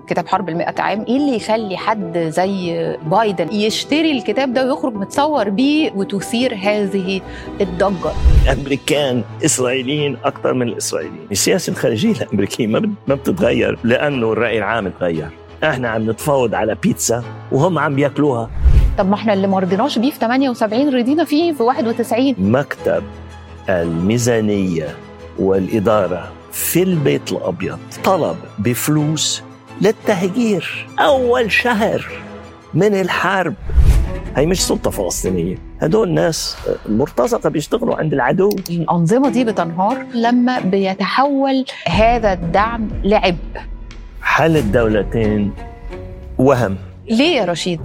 كتاب حرب المئة عام ايه اللي يخلي حد زي بايدن يشتري الكتاب ده ويخرج متصور بيه وتثير هذه الضجه الامريكان اسرائيليين اكثر من الاسرائيليين السياسه الخارجيه الامريكيه ما ما بتتغير لانه الراي العام تغير احنا عم نتفاوض على بيتزا وهم عم بياكلوها طب ما احنا اللي ما رضيناش بيه في 78 رضينا فيه في 91 مكتب الميزانيه والاداره في البيت الابيض طلب بفلوس للتهجير اول شهر من الحرب هي مش سلطه فلسطينيه هدول ناس مرتزقه بيشتغلوا عند العدو الانظمه دي بتنهار لما بيتحول هذا الدعم لعبء حل الدولتين وهم ليه يا رشيد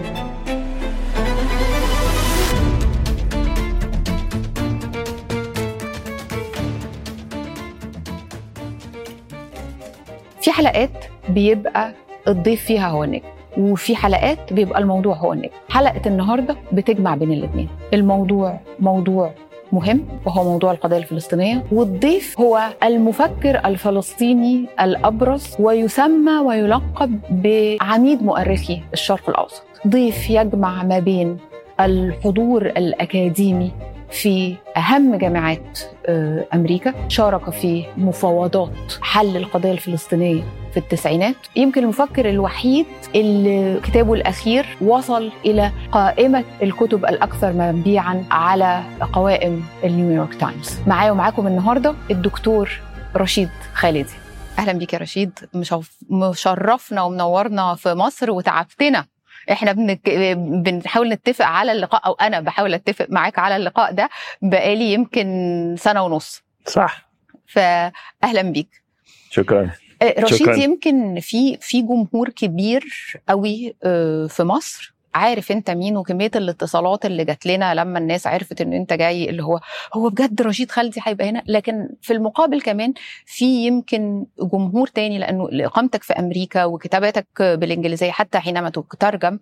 في حلقات بيبقى الضيف فيها هو النجم وفي حلقات بيبقى الموضوع هو النجم حلقة النهاردة بتجمع بين الاثنين الموضوع موضوع مهم وهو موضوع القضية الفلسطينية والضيف هو المفكر الفلسطيني الأبرز ويسمى ويلقب بعميد مؤرخي الشرق الأوسط ضيف يجمع ما بين الحضور الأكاديمي في أهم جامعات أمريكا شارك في مفاوضات حل القضية الفلسطينية في التسعينات يمكن المفكر الوحيد اللي كتابه الأخير وصل إلى قائمة الكتب الأكثر مبيعا على قوائم النيويورك تايمز معايا ومعاكم النهاردة الدكتور رشيد خالدي أهلا بيك يا رشيد مشرفنا ومنورنا في مصر وتعبتنا احنا بنك... بنحاول نتفق على اللقاء او انا بحاول اتفق معاك على اللقاء ده بقالي يمكن سنه ونص صح فاهلا بيك شكرا رشيد شكراً. يمكن في في جمهور كبير قوي في مصر عارف انت مين وكميه الاتصالات اللي جات لنا لما الناس عرفت ان انت جاي اللي هو هو بجد رشيد خالدي هيبقى هنا لكن في المقابل كمان في يمكن جمهور تاني لانه اقامتك في امريكا وكتاباتك بالانجليزيه حتى حينما تترجم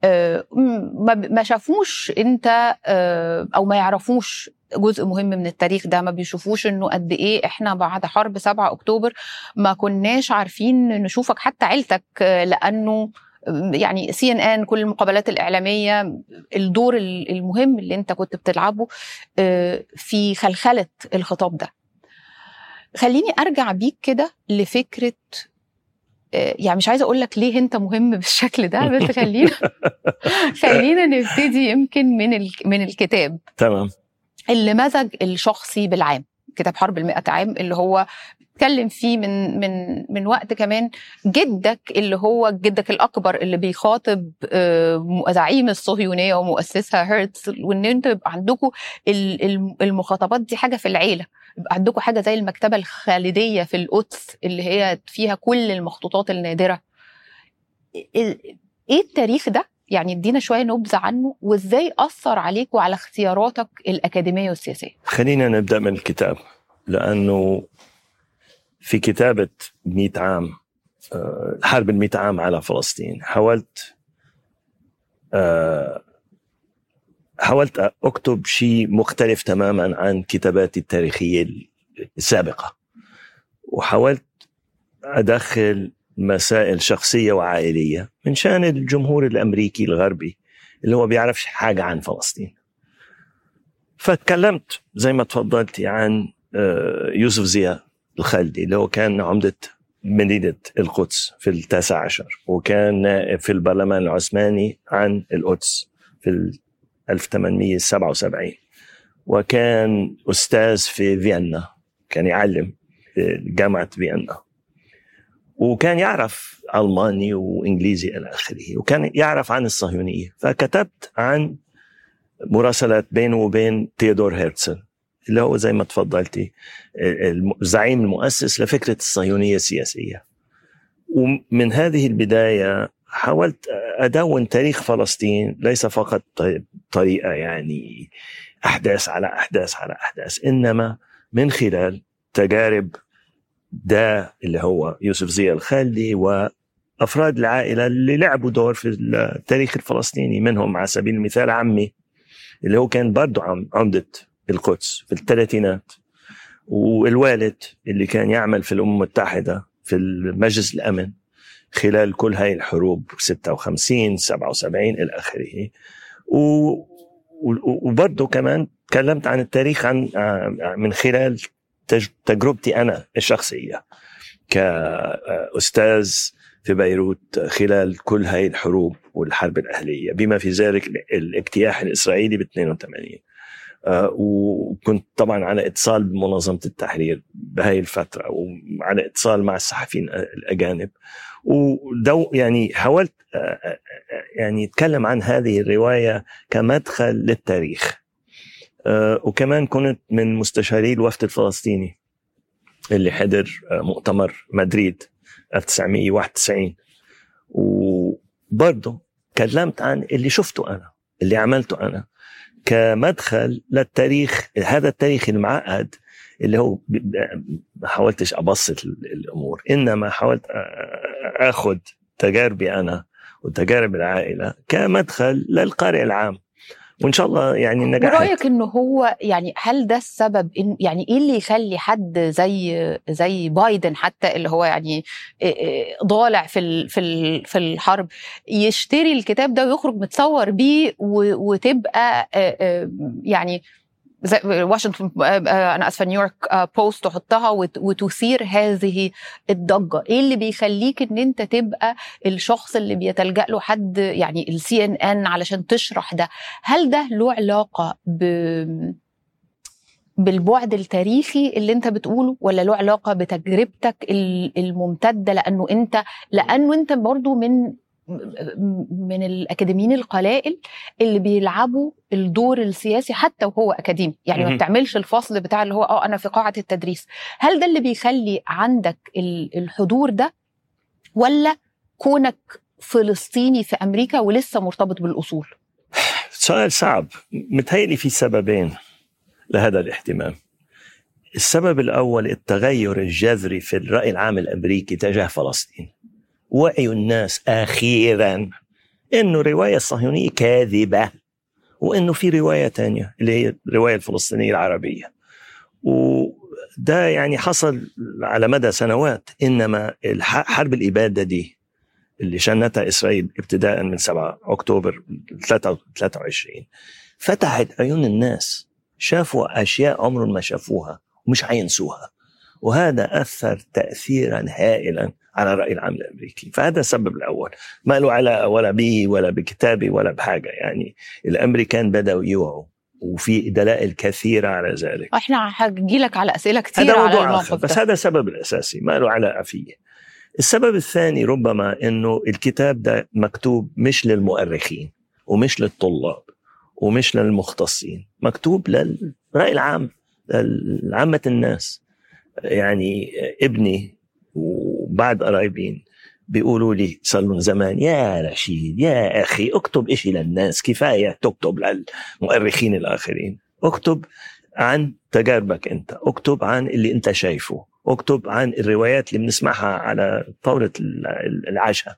ما شافوش انت او ما يعرفوش جزء مهم من التاريخ ده ما بيشوفوش انه قد ايه احنا بعد حرب 7 اكتوبر ما كناش عارفين نشوفك حتى عيلتك لانه يعني سي ان ان كل المقابلات الاعلاميه الدور المهم اللي انت كنت بتلعبه في خلخله الخطاب ده خليني ارجع بيك كده لفكره يعني مش عايزه اقول لك ليه انت مهم بالشكل ده بس خلينا خلينا نبتدي يمكن من من الكتاب تمام اللي مزج الشخصي بالعام كتاب حرب المئة عام اللي هو اتكلم فيه من من من وقت كمان جدك اللي هو جدك الاكبر اللي بيخاطب زعيم الصهيونيه ومؤسسها هيرتز وان انتوا يبقى عندكم المخاطبات دي حاجه في العيله يبقى عندكم حاجه زي المكتبه الخالديه في القدس اللي هي فيها كل المخطوطات النادره ايه التاريخ ده يعني ادينا شويه نبذه عنه وازاي اثر عليك وعلى اختياراتك الاكاديميه والسياسيه خلينا نبدا من الكتاب لانه في كتابه 100 عام حرب ال 100 عام على فلسطين حاولت حاولت اكتب شيء مختلف تماما عن كتاباتي التاريخيه السابقه وحاولت ادخل مسائل شخصية وعائلية من شان الجمهور الأمريكي الغربي اللي هو بيعرفش حاجة عن فلسطين فتكلمت زي ما تفضلتي عن يوسف زياد الخالدي اللي هو كان عمدة مدينة القدس في التاسع عشر وكان نائب في البرلمان العثماني عن القدس في 1877 وكان أستاذ في فيينا كان يعلم في جامعة فيينا وكان يعرف الماني وانجليزي الى اخره وكان يعرف عن الصهيونيه فكتبت عن مراسلات بينه وبين تيودور هيرتزل اللي هو زي ما تفضلتي الزعيم المؤسس لفكره الصهيونيه السياسيه ومن هذه البدايه حاولت ادون تاريخ فلسطين ليس فقط طريقه يعني احداث على احداث على احداث انما من خلال تجارب ده اللي هو يوسف زي الخالدي وافراد العائله اللي لعبوا دور في التاريخ الفلسطيني منهم على سبيل المثال عمي اللي هو كان برضه عمده القدس في الثلاثينات والوالد اللي كان يعمل في الامم المتحده في المجلس الامن خلال كل هاي الحروب 56 77 الى اخره وبرضه كمان تكلمت عن التاريخ عن من خلال تجربتي انا الشخصيه كاستاذ في بيروت خلال كل هاي الحروب والحرب الاهليه بما في ذلك الاجتياح الاسرائيلي ب 82 آه، وكنت طبعا على اتصال بمنظمه التحرير بهاي الفتره وعلى اتصال مع الصحفيين الاجانب ودو يعني حاولت آه، آه، يعني اتكلم عن هذه الروايه كمدخل للتاريخ وكمان كنت من مستشاري الوفد الفلسطيني اللي حضر مؤتمر مدريد 1991 وبرضه كلمت عن اللي شفته انا اللي عملته انا كمدخل للتاريخ هذا التاريخ المعقد اللي هو ما حاولتش ابسط الامور انما حاولت اخذ تجاربي انا وتجارب العائله كمدخل للقارئ العام وان شاء الله يعني نجحت برايك انه هو يعني هل ده السبب إن يعني ايه اللي يخلي حد زي زي بايدن حتى اللي هو يعني ضالع في في في الحرب يشتري الكتاب ده ويخرج متصور بيه وتبقى يعني زي واشنطن آه، آه، انا اسفه نيويورك آه، بوست تحطها وتثير هذه الضجه ايه اللي بيخليك ان انت تبقى الشخص اللي بيتلجا له حد يعني السي ان ان علشان تشرح ده هل ده له علاقه ب بالبعد التاريخي اللي انت بتقوله ولا له علاقه بتجربتك الممتده لانه انت لانه انت برضو من من الاكاديميين القلائل اللي بيلعبوا الدور السياسي حتى وهو اكاديمي يعني ما بتعملش الفصل بتاع اللي هو اه انا في قاعه التدريس هل ده اللي بيخلي عندك الحضور ده ولا كونك فلسطيني في امريكا ولسه مرتبط بالاصول سؤال صعب متهيألي في سببين لهذا الاهتمام السبب الاول التغير الجذري في الراي العام الامريكي تجاه فلسطين وعي الناس اخيرا انه الروايه الصهيونيه كاذبه وانه في روايه تانية اللي هي الروايه الفلسطينيه العربيه وده يعني حصل على مدى سنوات انما حرب الاباده دي اللي شنتها اسرائيل ابتداء من 7 اكتوبر 23 فتحت عيون الناس شافوا اشياء عمرهم ما شافوها ومش حينسوها وهذا اثر تاثيرا هائلا على الراي العام الامريكي فهذا السبب الاول ما له علاقه ولا بي ولا بكتابي ولا بحاجه يعني الامريكان بداوا يوعوا وفي دلائل كثيرة على ذلك احنا هجي لك على أسئلة كثيرة هذا موضوع على آخر بس هذا السبب الأساسي ما له علاقة فيه السبب الثاني ربما أنه الكتاب ده مكتوب مش للمؤرخين ومش للطلاب ومش للمختصين مكتوب للرأي العام لعامة الناس يعني ابني وبعد قرايبين بيقولوا لي صار لهم زمان يا رشيد يا اخي اكتب إشي للناس كفايه تكتب للمؤرخين الاخرين اكتب عن تجاربك انت اكتب عن اللي انت شايفه اكتب عن الروايات اللي بنسمعها على طاوله العشاء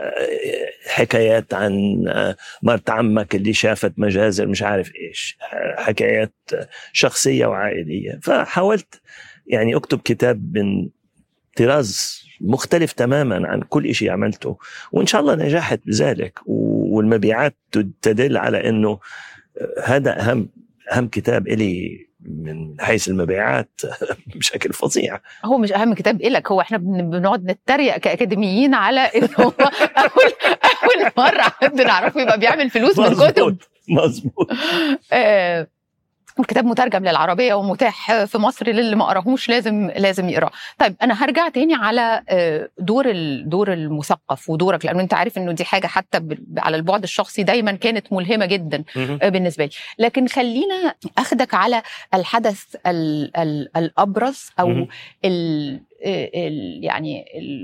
حكايات عن مرت عمك اللي شافت مجازر مش عارف ايش حكايات شخصيه وعائليه فحاولت يعني اكتب كتاب من طراز مختلف تماما عن كل شيء عملته وان شاء الله نجحت بذلك والمبيعات تدل على انه هذا اهم اهم كتاب الي من حيث المبيعات بشكل فظيع هو مش اهم كتاب إلك هو احنا بنقعد نتريق كاكاديميين على انه هو اول اول مره حد نعرفه يبقى بيعمل فلوس من كتب مظبوط آه الكتاب مترجم للعربيه ومتاح في مصر للي ما قراهوش لازم لازم يقراه طيب انا هرجع تاني على آه، دور دور المثقف ودورك لانه انت عارف انه دي حاجه حتى على البعد الشخصي دايما كانت ملهمه جدا آه، بالنسبه لي لكن خلينا اخدك على الحدث ال ال الابرز او ال ال يعني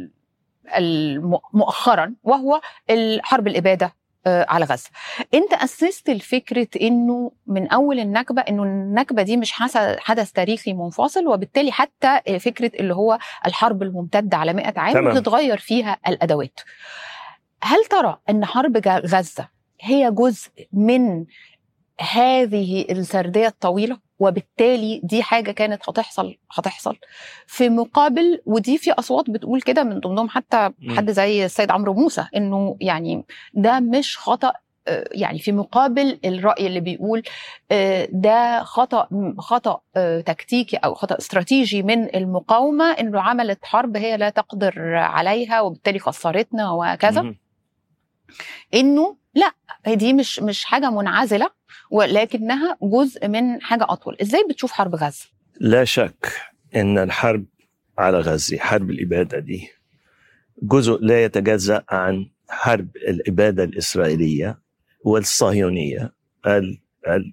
مؤخرا وهو حرب الاباده آه، على غزه انت اسست الفكره انه من اول النكبه انه النكبه دي مش حدث تاريخي منفصل وبالتالي حتى فكره اللي هو الحرب الممتده على 100 عام بتتغير فيها الادوات هل ترى ان حرب غزه هي جزء من هذه السرديه الطويله وبالتالي دي حاجه كانت هتحصل هتحصل في مقابل ودي في اصوات بتقول كده من ضمنهم حتى مم. حد زي السيد عمرو موسى انه يعني ده مش خطا آه، يعني في مقابل الراي اللي بيقول آه، ده خطا خطا آه، تكتيكي او خطا استراتيجي من المقاومه انه عملت حرب هي لا تقدر عليها وبالتالي خسرتنا وكذا مهم. انه لا هي دي مش مش حاجه منعزله ولكنها جزء من حاجه اطول ازاي بتشوف حرب غزه لا شك ان الحرب على غزه حرب الاباده دي جزء لا يتجزا عن حرب الاباده الاسرائيليه والصهيونيه ال ال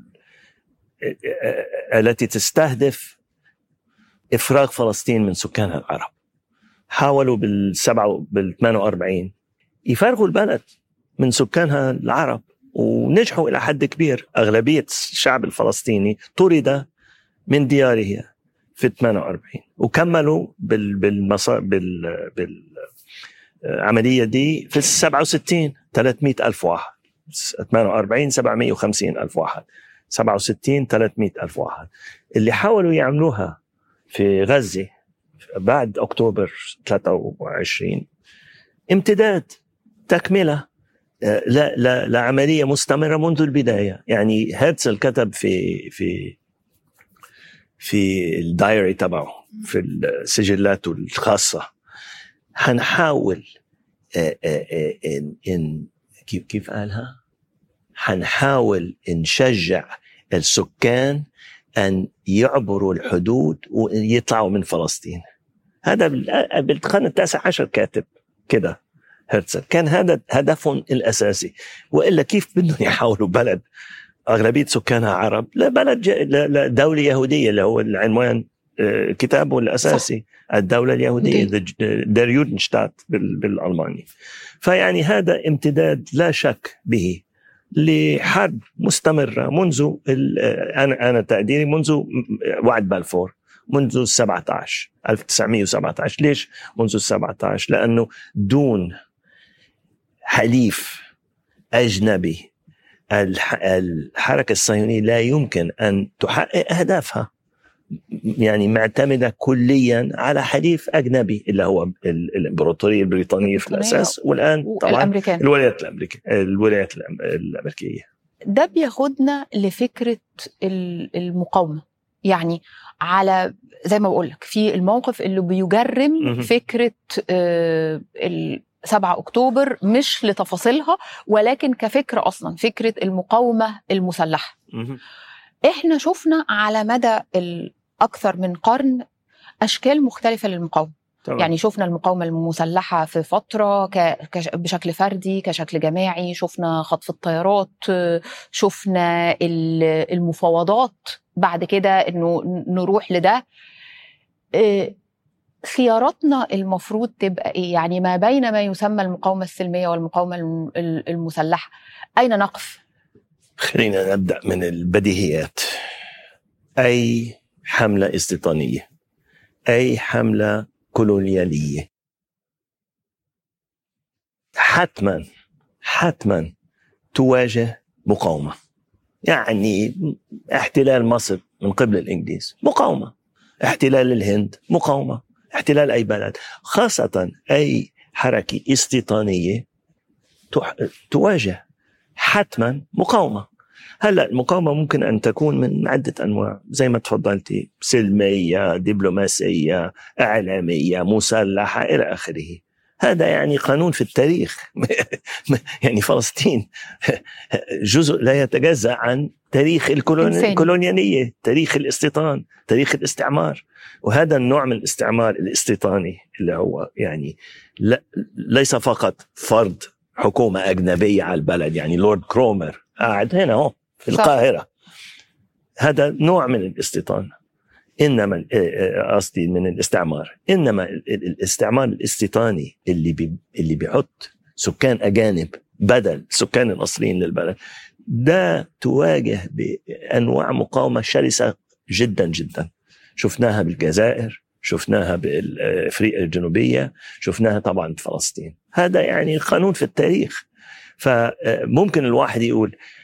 التي تستهدف افراغ فلسطين من سكانها العرب حاولوا بالسبعة بال 48 يفرغوا البلد من سكانها العرب ونجحوا الى حد كبير اغلبيه الشعب الفلسطيني طرد من دياره في 48 وكملوا بال بالمصا بال بالعمليه دي في ال 67 300 الف واحد 48 750 الف واحد 67 300 الف واحد اللي حاولوا يعملوها في غزه بعد اكتوبر 23 امتداد تكمله آه، لا لا لعمليه مستمره منذ البدايه يعني هرتزل كتب في في في الدايري تبعه في سجلاته الخاصه حنحاول آه، آه، آه، ان ان كيف كيف قالها؟ حنحاول نشجع السكان ان يعبروا الحدود ويطلعوا من فلسطين هذا بال- بالقرن التاسع عشر كاتب كده هرتزل كان هذا هدفهم الاساسي والا كيف بدهم يحولوا بلد اغلبيه سكانها عرب لبلد ج... ل- لدوله يهوديه اللي هو العنوان آه، كتابه الاساسي الدوله اليهوديه دير يودنشتات بالالماني فيعني هذا امتداد لا شك به لحرب مستمره منذ ال- آه، انا انا تقديري منذ وعد بلفور منذ ال 17 1917 ليش منذ ال 17 لانه دون حليف اجنبي الح- الحركه الصهيونيه لا يمكن ان تحقق اهدافها يعني معتمده كليا على حليف اجنبي اللي هو ال- الامبراطوريه البريطانيه في البريطانية الاساس والان طبعا والامريكان الولايات الامريكيه الولايات الأم- الامريكيه ده بياخدنا لفكره ال- المقاومه يعني على زي ما بقول لك في الموقف اللي بيجرم مهم. فكره آه، ال 7 اكتوبر مش لتفاصيلها ولكن كفكره اصلا فكره المقاومه المسلحه احنا شفنا على مدى اكثر من قرن اشكال مختلفه للمقاومه طبعا. يعني شفنا المقاومة المسلحة في فترة ك... كش... بشكل فردي كشكل جماعي شفنا خطف الطيارات شفنا ال- المفاوضات بعد كده انه ن- نروح لده إيه، خياراتنا المفروض تبقى ايه يعني ما بين ما يسمى المقاومة السلمية والمقاومة الم- ال- المسلحة اين نقف خلينا نبدا من البديهيات اي حمله استيطانيه اي حمله كولونياليه حتما حتما تواجه مقاومه يعني احتلال مصر من قبل الانجليز مقاومه احتلال الهند مقاومه احتلال اي بلد خاصه اي حركه استيطانيه تح- تواجه حتما مقاومه هلا المقاومه ممكن ان تكون من عده انواع زي ما تفضلتي سلميه دبلوماسيه اعلاميه مسلحه الى اخره هذا يعني قانون في التاريخ يعني فلسطين جزء لا يتجزا عن تاريخ الكولون- إنساني. الكولونياليه تاريخ الاستيطان تاريخ الاستعمار وهذا النوع من الاستعمار الاستيطاني اللي هو يعني لا ليس فقط فرض حكومة أجنبية على البلد يعني لورد كرومر قاعد هنا اهو في صح. القاهرة هذا نوع من الاستيطان انما ال- آه، قصدي من الاستعمار انما ال- ال- الاستعمار الاستيطاني اللي بي اللي بيحط سكان اجانب بدل السكان الاصليين للبلد ده تواجه بانواع مقاومه شرسه جدا جدا شفناها بالجزائر شفناها بافريقيا الجنوبيه شفناها طبعا في فلسطين هذا يعني قانون في التاريخ فممكن الواحد يقول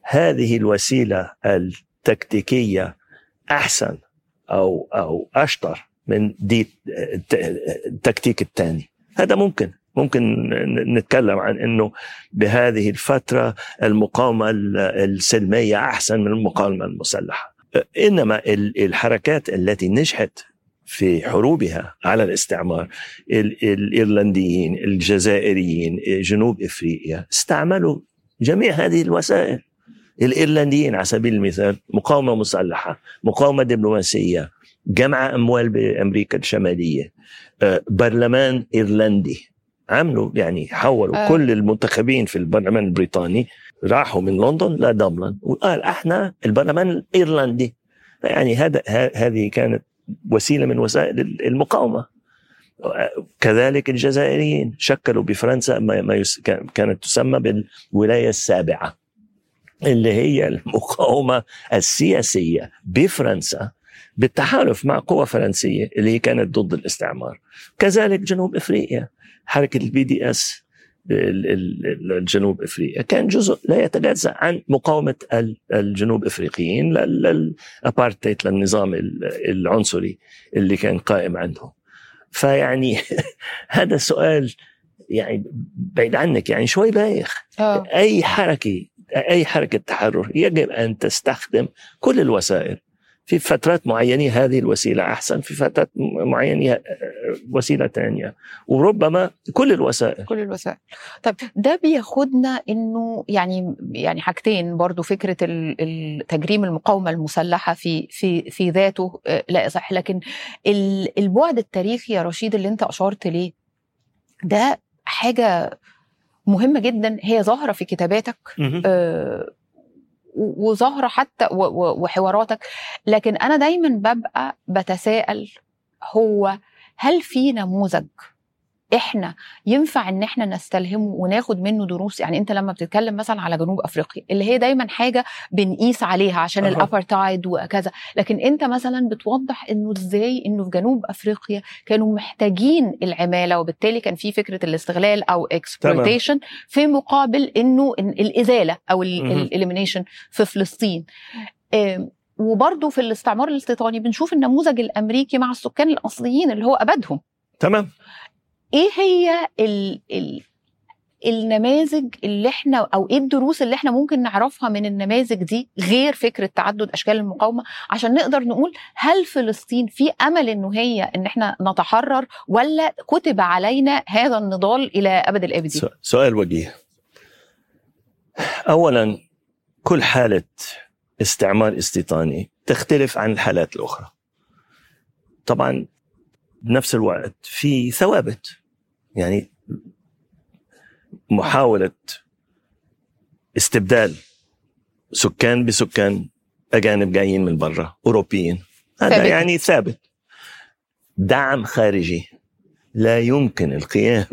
هذه الوسيله التكتيكيه احسن او او اشطر من دي التكتيك الثاني هذا ممكن ممكن نتكلم عن انه بهذه الفتره المقاومه السلميه احسن من المقاومه المسلحه انما الحركات التي نجحت في حروبها على الاستعمار الايرلنديين الجزائريين جنوب افريقيا استعملوا جميع هذه الوسائل الايرلنديين على سبيل المثال مقاومه مسلحه مقاومه دبلوماسيه جمع اموال بامريكا الشماليه آه، برلمان ايرلندي عملوا يعني حولوا آه. كل المنتخبين في البرلمان البريطاني راحوا من لندن لدبلن وقال احنا البرلمان الايرلندي يعني هذا هذه كانت وسيله من وسائل المقاومه كذلك الجزائريين شكلوا بفرنسا ما يس... كانت تسمى بالولايه السابعه اللي هي المقاومه السياسيه بفرنسا بالتحالف مع قوى فرنسيه اللي هي كانت ضد الاستعمار كذلك جنوب افريقيا حركه البي دي اس الجنوب افريقيا كان جزء لا يتجزا عن مقاومه الجنوب افريقيين للابارتيت للنظام العنصري اللي كان قائم عندهم فيعني هذا السؤال يعني بعيد عنك يعني شوي بايخ أوه. اي حركه اي حركه تحرر يجب ان تستخدم كل الوسائل في فترات معينة هذه الوسيلة أحسن في فترات معينة وسيلة ثانية وربما كل الوسائل كل الوسائل طيب ده بياخدنا انه يعني يعني حاجتين برضو فكرة تجريم المقاومة المسلحة في في في ذاته آه، لا يصح لكن البعد التاريخي يا رشيد اللي انت أشرت ليه ده حاجة مهمة جدا هي ظاهرة في كتاباتك وظاهره حتى وحواراتك لكن انا دايما ببقى بتساءل هو هل في نموذج احنا ينفع ان احنا نستلهمه وناخد منه دروس يعني انت لما بتتكلم مثلا على جنوب افريقيا اللي هي دايما حاجه بنقيس عليها عشان أه. الابارتايد وكذا لكن انت مثلا بتوضح انه ازاي انه في جنوب افريقيا كانوا محتاجين العماله وبالتالي كان في فكره الاستغلال او اكسبلويتيشن في مقابل انه الازاله او الاليمينيشن في فلسطين وبرضه في الاستعمار الاستيطاني بنشوف النموذج الامريكي مع السكان الاصليين اللي هو ابدهم تمام ايه هي ال ال النماذج اللي احنا او ايه الدروس اللي احنا ممكن نعرفها من النماذج دي غير فكره تعدد اشكال المقاومه عشان نقدر نقول هل فلسطين في امل انه هي ان احنا نتحرر ولا كتب علينا هذا النضال الى ابد الابدين؟ سؤال وجيه. اولا كل حاله استعمار استيطاني تختلف عن الحالات الاخرى. طبعا بنفس الوقت في ثوابت يعني محاولة استبدال سكان بسكان أجانب جايين من برا أوروبيين هذا ثابت. يعني ثابت دعم خارجي لا يمكن القيام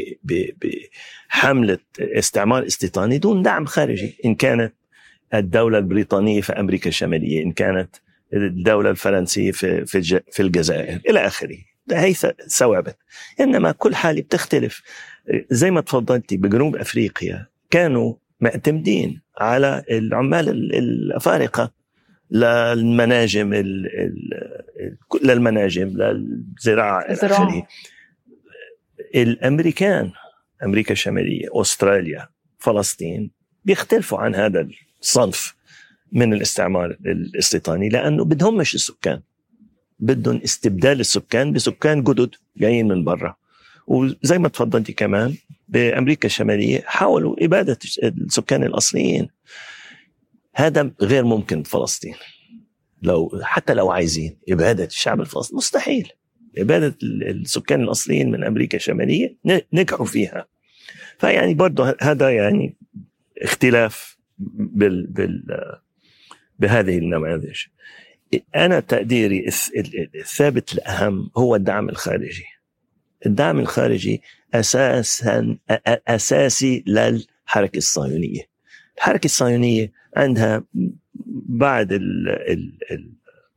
بحملة استعمار استيطاني دون دعم خارجي إن كانت الدولة البريطانية في أمريكا الشمالية إن كانت الدولة الفرنسية في في الجزائر إلى آخره هي ثوابت انما كل حاله بتختلف زي ما تفضلتي بجنوب افريقيا كانوا معتمدين على العمال الافارقه للمناجم للمناجم للزراعه الى اخره الامريكان امريكا الشماليه استراليا فلسطين بيختلفوا عن هذا الصنف من الاستعمار الاستيطاني لانه بدهمش السكان بدهم استبدال السكان بسكان جدد جايين من برا وزي ما تفضلتي كمان بامريكا الشماليه حاولوا اباده السكان الاصليين هذا غير ممكن بفلسطين لو حتى لو عايزين اباده الشعب الفلسطيني مستحيل اباده السكان الاصليين من امريكا الشماليه نجحوا فيها فيعني برضه هذا يعني اختلاف بال, بال بهذه النماذج انا تقديري الثابت الاهم هو الدعم الخارجي الدعم الخارجي اساسا اساسي للحركه الصهيونيه الحركه الصهيونيه عندها بعد ال ال ال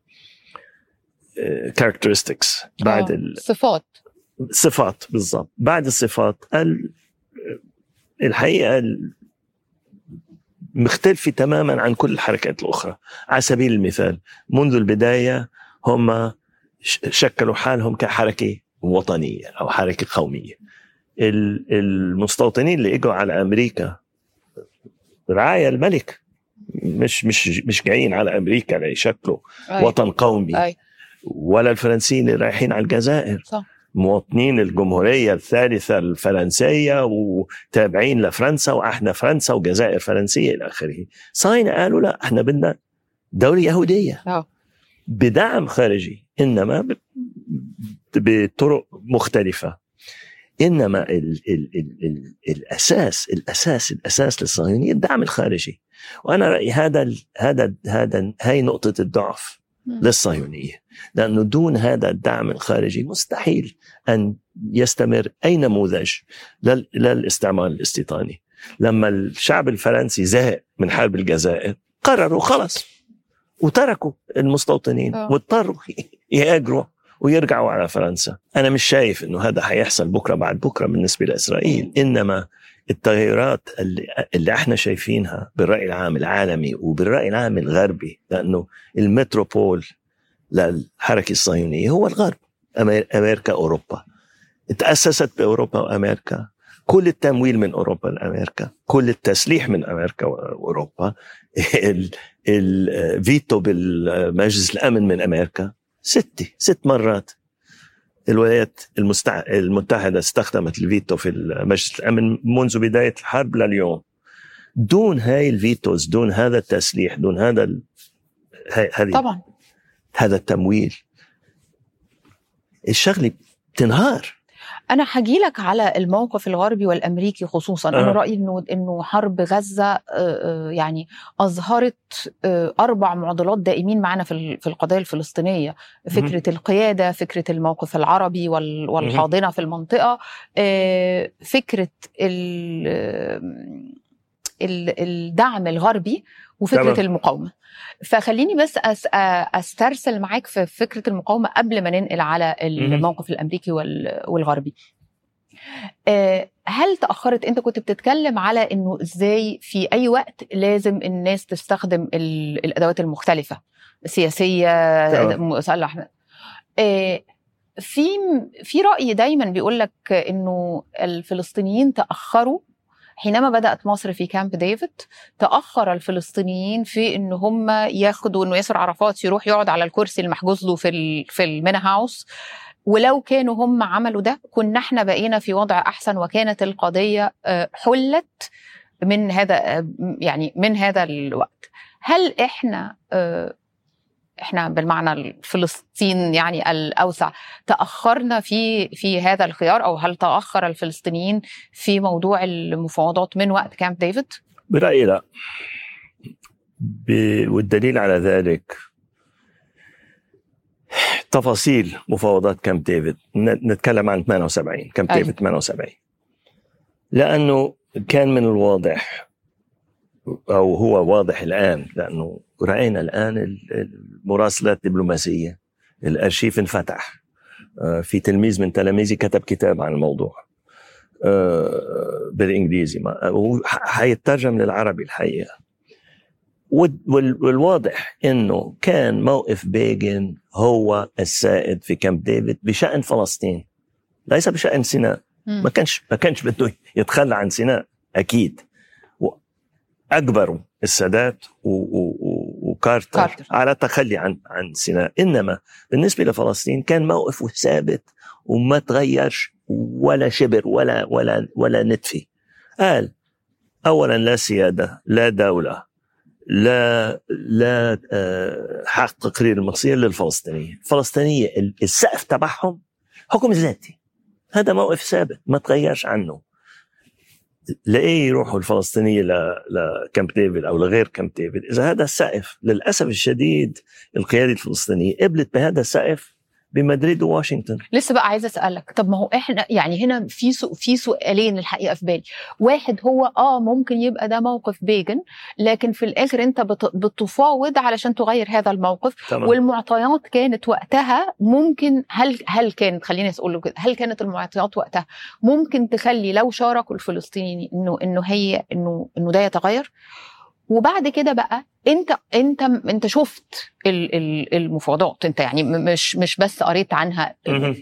characteristics بعد الصفات صفات بالضبط بعد الصفات الحقيقه مختلفة تماما عن كل الحركات الأخرى على سبيل المثال منذ البداية هم شكلوا حالهم كحركة وطنية أو حركة قومية المستوطنين اللي اجوا على أمريكا رعايا الملك مش مش مش جايين على امريكا ليشكلوا وطن قومي أي. ولا الفرنسيين اللي رايحين على الجزائر صح. مواطنين الجمهورية الثالثة الفرنسية وتابعين لفرنسا وإحنا فرنسا وجزائر فرنسية إلى آخره صاينة قالوا لا إحنا بدنا دولة يهودية أوه. بدعم خارجي إنما بطرق مختلفة إنما ال ال ال ال الأساس الأساس الأساس للصهيونية الدعم الخارجي وأنا رأيي هذا هذا هذا هاي نقطة الضعف للصهيونية لأنه دون هذا الدعم الخارجي مستحيل أن يستمر أي نموذج للاستعمار الاستيطاني لما الشعب الفرنسي زهق من حرب الجزائر قرروا خلص وتركوا المستوطنين أوه. واضطروا يهاجروا ويرجعوا على فرنسا أنا مش شايف أنه هذا حيحصل بكرة بعد بكرة بالنسبة لإسرائيل إنما التغيرات اللي, اللي احنا شايفينها بالرأي العام العالمي وبالرأي العام الغربي لأنه المتروبول للحركة الصهيونية هو الغرب أمريكا أوروبا تأسست بأوروبا وأمريكا كل التمويل من أوروبا لأمريكا كل التسليح من أمريكا وأوروبا الفيتو بالمجلس الأمن من أمريكا ستة ست مرات الولايات المستع... المتحدة استخدمت الفيتو في مجلس الأمن منذ بداية الحرب لليوم دون هاي الفيتوز دون هذا التسليح دون هذا ال... هذه طبعا هذا التمويل الشغله بتنهار انا هجي لك على الموقف الغربي والامريكي خصوصا أه. انا رايي انه انه حرب غزه يعني اظهرت اربع معضلات دائمين معنا في في القضيه الفلسطينيه فكره م- القياده فكره الموقف العربي والحاضنه في المنطقه فكره الدعم الغربي وفكره تمام. المقاومه فخليني بس أس استرسل معاك في فكره المقاومه قبل ما ننقل على الموقف الامريكي والغربي هل تاخرت انت كنت بتتكلم على انه ازاي في اي وقت لازم الناس تستخدم الادوات المختلفه سياسيه مسلح في في راي دايما بيقول لك انه الفلسطينيين تاخروا حينما بدات مصر في كامب ديفيد تاخر الفلسطينيين في ان هم ياخدوا انه ياسر عرفات يروح يقعد على الكرسي المحجوز له في في المينا هاوس ولو كانوا هم عملوا ده كنا احنا بقينا في وضع احسن وكانت القضيه حلت من هذا يعني من هذا الوقت هل احنا احنا بالمعنى الفلسطين يعني الاوسع تاخرنا في في هذا الخيار او هل تاخر الفلسطينيين في موضوع المفاوضات من وقت كامب ديفيد؟ برايي لا والدليل على ذلك تفاصيل مفاوضات كامب ديفيد نتكلم عن 78 كامب ديفيد 78 لانه كان من الواضح او هو واضح الان لانه راينا الان المراسلات الدبلوماسيه الارشيف انفتح في تلميذ من تلاميذي كتب كتاب عن الموضوع بالانجليزي حيترجم للعربي الحقيقه والواضح انه كان موقف بيجن هو السائد في كامب ديفيد بشان فلسطين ليس بشان سيناء ما كانش ما كانش بده يتخلى عن سيناء اكيد اجبروا السادات وكارتر كارتر. على التخلي عن عن سيناء انما بالنسبه لفلسطين كان موقفه ثابت وما تغيرش ولا شبر ولا ولا ولا نتفي قال اولا لا سياده لا دوله لا لا حق تقرير المصير للفلسطينيه الفلسطينيه السقف تبعهم حكم ذاتي هذا موقف ثابت ما تغيرش عنه لايه يروحوا الفلسطينيه لكامب ديفيد او لغير كامب ديفيد اذا هذا السقف للاسف الشديد القياده الفلسطينيه قبلت بهذا السقف بمدريد وواشنطن لسه بقى عايزه اسالك طب ما هو احنا يعني هنا في سو في سؤالين الحقيقه في بالي واحد هو اه ممكن يبقى ده موقف بيجن لكن في الاخر انت بتفاوض علشان تغير هذا الموقف تمام. والمعطيات كانت وقتها ممكن هل هل كانت خليني اقول كده هل كانت المعطيات وقتها ممكن تخلي لو شاركوا الفلسطينيين انه انه هي انه انه ده يتغير وبعد كده بقى انت انت انت شفت ال- ال- المفاوضات انت يعني م- مش مش بس قريت عنها مهم.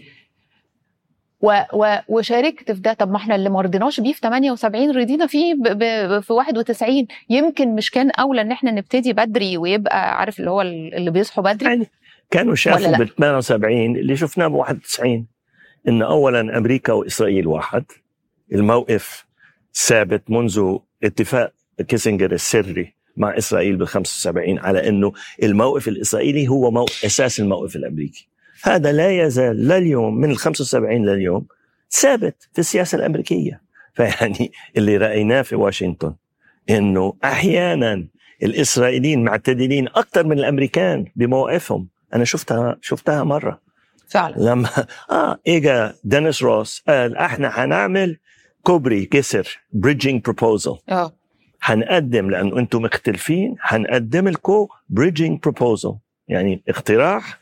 و و وشاركت في ده طب ما احنا اللي ما رضيناش بيه في 78 رضينا فيه ب ب في 91 يمكن مش كان اولى ان احنا نبتدي بدري ويبقى عارف اللي هو اللي بيصحوا بدري يعني كانوا ولا شافوا لا؟ بال 78 اللي شفناه ب 91 ان اولا امريكا واسرائيل واحد الموقف ثابت منذ اتفاق كيسنجر السري مع اسرائيل بال 75 على انه الموقف الاسرائيلي هو موقف اساس الموقف الامريكي هذا لا يزال لليوم من ال 75 لليوم ثابت في السياسه الامريكيه فيعني اللي رايناه في واشنطن انه احيانا الاسرائيليين معتدلين اكثر من الامريكان بمواقفهم انا شفتها شفتها مره فعلا لما اه اجى دينيس روس قال احنا حنعمل كوبري كسر بريدجينج بروبوزل اه حنقدم لانه انتم مختلفين حنقدم لكم بريدجينج بروبوزل يعني اقتراح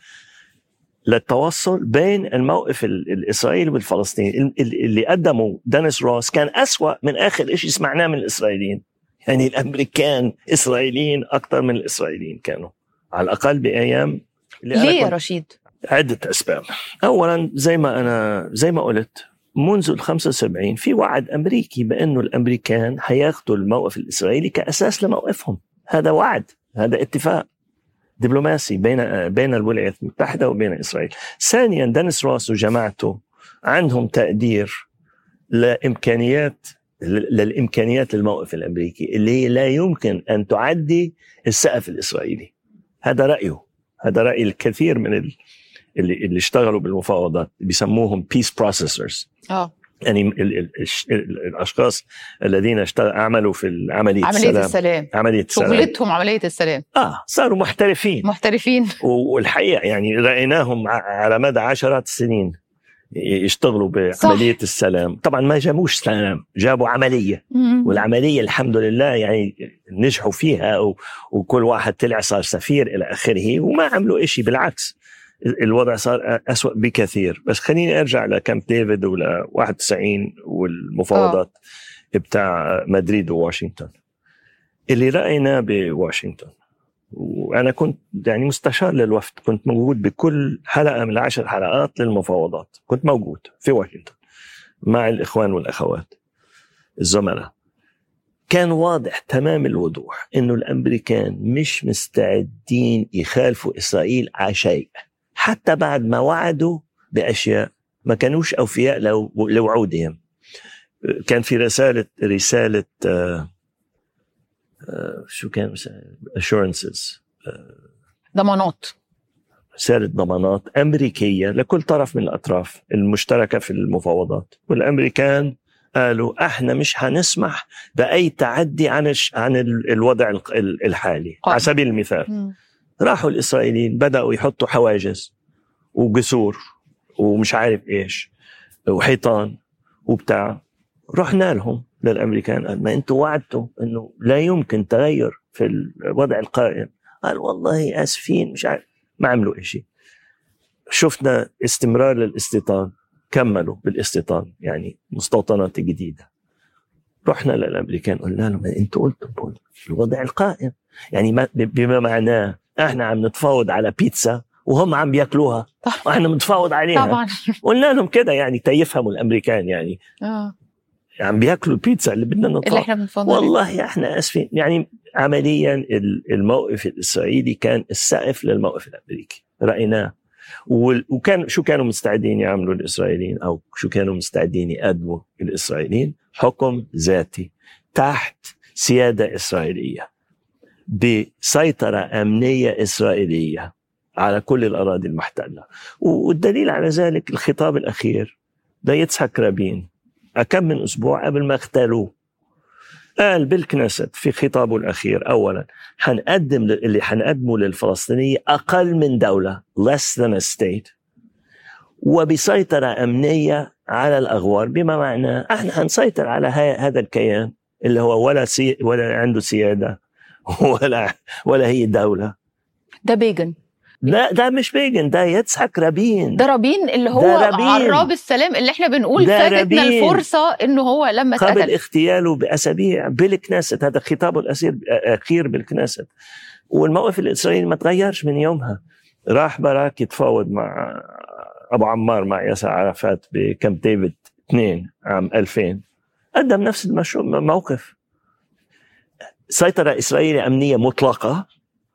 للتوصل بين الموقف ال- الاسرائيلي والفلسطيني ال- ال- اللي قدمه دينيس روس كان أسوأ من اخر شيء سمعناه من الاسرائيليين يعني الامريكان اسرائيليين اكثر من الاسرائيليين كانوا على الاقل بايام اللي أنا ليه يا كنت- رشيد؟ عدة أسباب أولا زي ما أنا زي ما قلت منذ ال 75 في وعد أمريكي بأنه الأمريكان حياخذوا الموقف الإسرائيلي كأساس لموقفهم هذا وعد هذا اتفاق دبلوماسي بين بين الولايات المتحدة وبين إسرائيل ثانيا دينيس روس وجماعته عندهم تقدير لإمكانيات للإمكانيات للموقف الأمريكي اللي هي لا يمكن أن تعدي السقف الإسرائيلي هذا رأيه هذا رأي الكثير من ال... اللي اللي اشتغلوا بالمفاوضات بيسموهم بيس بروسيسورز اه يعني ال ال الش- ال الاشخاص الذين اشتغل عملوا في عمليه, عمليه السلام السلام عمليه السلام شغلتهم عمليه السلام اه صاروا محترفين محترفين و- والحقيقه يعني رايناهم ع- على مدى عشرات السنين ي- يشتغلوا صح. بعمليه السلام طبعا ما جابوش سلام جابوا عمليه مم. والعمليه الحمد لله يعني نجحوا فيها و- وكل واحد طلع صار سفير الى اخره وما عملوا إشي بالعكس الوضع صار أسوأ بكثير بس خليني ارجع لكامب ديفيد ولا 91 والمفاوضات بتاع مدريد وواشنطن اللي رايناه بواشنطن وانا كنت يعني مستشار للوفد كنت موجود بكل حلقه من العشر حلقات للمفاوضات كنت موجود في واشنطن مع الاخوان والاخوات الزملاء كان واضح تمام الوضوح انه الامريكان مش مستعدين يخالفوا اسرائيل على شيء حتى بعد ما وعدوا باشياء ما كانوش اوفياء لو- لوعودهم كان في رساله رساله آه آه شو كان assurances ضمانات رسالة ضمانات أمريكية لكل طرف من الأطراف المشتركة في المفاوضات والأمريكان قالوا احنا مش هنسمح بأي تعدي عن الش- عن ال- الوضع الق- ال- الحالي قائم. على سبيل المثال مم. راحوا الإسرائيليين بدأوا يحطوا حواجز وجسور ومش عارف إيش وحيطان وبتاع رحنا لهم للأمريكان قال ما أنتوا وعدتوا أنه لا يمكن تغير في الوضع القائم قال والله آسفين مش عارف ما عملوا إشي شفنا استمرار للاستيطان كملوا بالاستيطان يعني مستوطنات جديدة رحنا للأمريكان قلنا لهم أنتوا قلتوا بقول الوضع القائم يعني ما بما معناه احنا عم نتفاوض على بيتزا وهم عم بياكلوها واحنا بنتفاوض عليها طبعا قلنا لهم كده يعني تيفهموا الامريكان يعني اه عم بياكلوا البيتزا اللي بدنا اللي نتفاوض احنا بنفضل عليه. والله احنا اسفين يعني عمليا ال- الموقف الاسرائيلي كان السقف للموقف الامريكي رايناه وال- وكان شو كانوا مستعدين يعملوا الاسرائيليين او شو كانوا مستعدين يقدموا الاسرائيليين حكم ذاتي تحت سياده اسرائيليه بسيطره امنيه اسرائيليه على كل الاراضي المحتله والدليل على ذلك الخطاب الاخير ليتسحق رابين كم من اسبوع قبل ما اغتالوه قال بالكنيست في خطابه الاخير اولا حنقدم ل- اللي حنقدمه للفلسطينيه اقل من دوله less than a state وبسيطره امنيه على الاغوار بما معناه احنا حنسيطر على هاي- هذا الكيان اللي هو ولا سي ولا عنده سياده ولا ولا هي دوله ده بيجن لا ده مش بيجن ده يتسحك رابين ده رابين اللي هو ده رابين. عراب السلام اللي احنا بنقول ده فاتتنا رابين. الفرصه انه هو لما قبل اتقتل اغتياله باسابيع بالكنيست هذا خطابه الأسير الاخير بالكنيست والموقف الاسرائيلي ما تغيرش من يومها راح باراك يتفاوض مع ابو عمار مع ياسر عرفات بكامب ديفيد 2 عام 2000 قدم نفس المشروع موقف سيطرة إسرائيلية أمنية مطلقة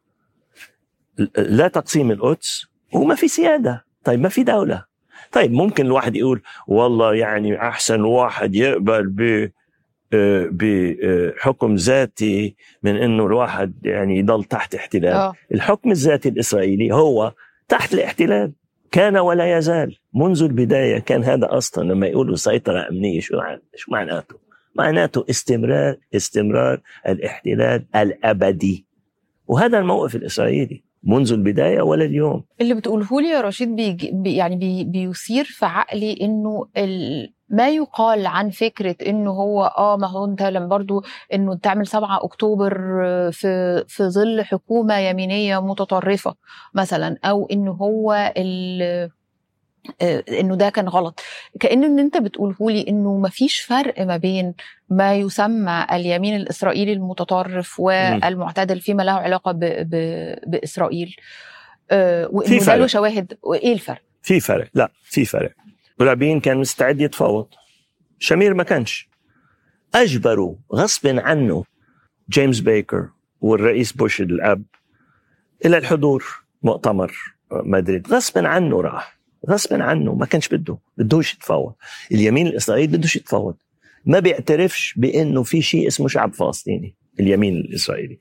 لا تقسيم القدس وما في سيادة طيب ما في دولة طيب ممكن الواحد يقول والله يعني أحسن واحد يقبل ب آه، بحكم ذاتي من انه الواحد يعني يضل تحت احتلال اه الحكم الذاتي الاسرائيلي هو تحت الاحتلال كان ولا يزال منذ البدايه كان هذا اصلا لما يقولوا سيطره امنيه شو مع- شو معناته؟ معناته استمرار استمرار الاحتلال الابدي وهذا الموقف الاسرائيلي منذ البدايه ولا اليوم اللي بتقوله لي يا رشيد بيجي بي يعني بي بيثير في عقلي انه ال ما يقال عن فكره انه هو اه ما هو انت لما برضو انه تعمل 7 اكتوبر في في ظل حكومه يمينيه متطرفه مثلا او انه هو ال آه، انه ده كان غلط كأن ان انت بتقوله لي انه ما فيش فرق ما بين ما يسمى اليمين الاسرائيلي المتطرف والمعتدل فيما له علاقه ب ب باسرائيل آه، وانه ده فرق. له شواهد وايه الفرق؟ في فرق لا في فرق ورابين كان مستعد يتفاوض شمير ما كانش اجبروا غصب عنه جيمس بيكر والرئيس بوش الاب الى الحضور مؤتمر مدريد غصب عنه راح غصب عنه ما كانش بده بدوش يتفاوض اليمين الاسرائيلي بدوش يتفاوض ما بيعترفش بانه في شيء اسمه شعب فلسطيني اليمين الاسرائيلي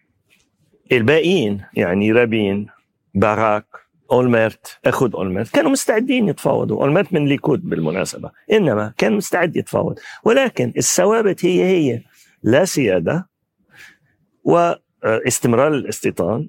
الباقيين يعني رابين باراك اولمرت اخذ اولمرت كانوا مستعدين يتفاوضوا اولمرت من ليكود بالمناسبه انما كان مستعد يتفاوض ولكن الثوابت هي هي لا سياده واستمرار الاستيطان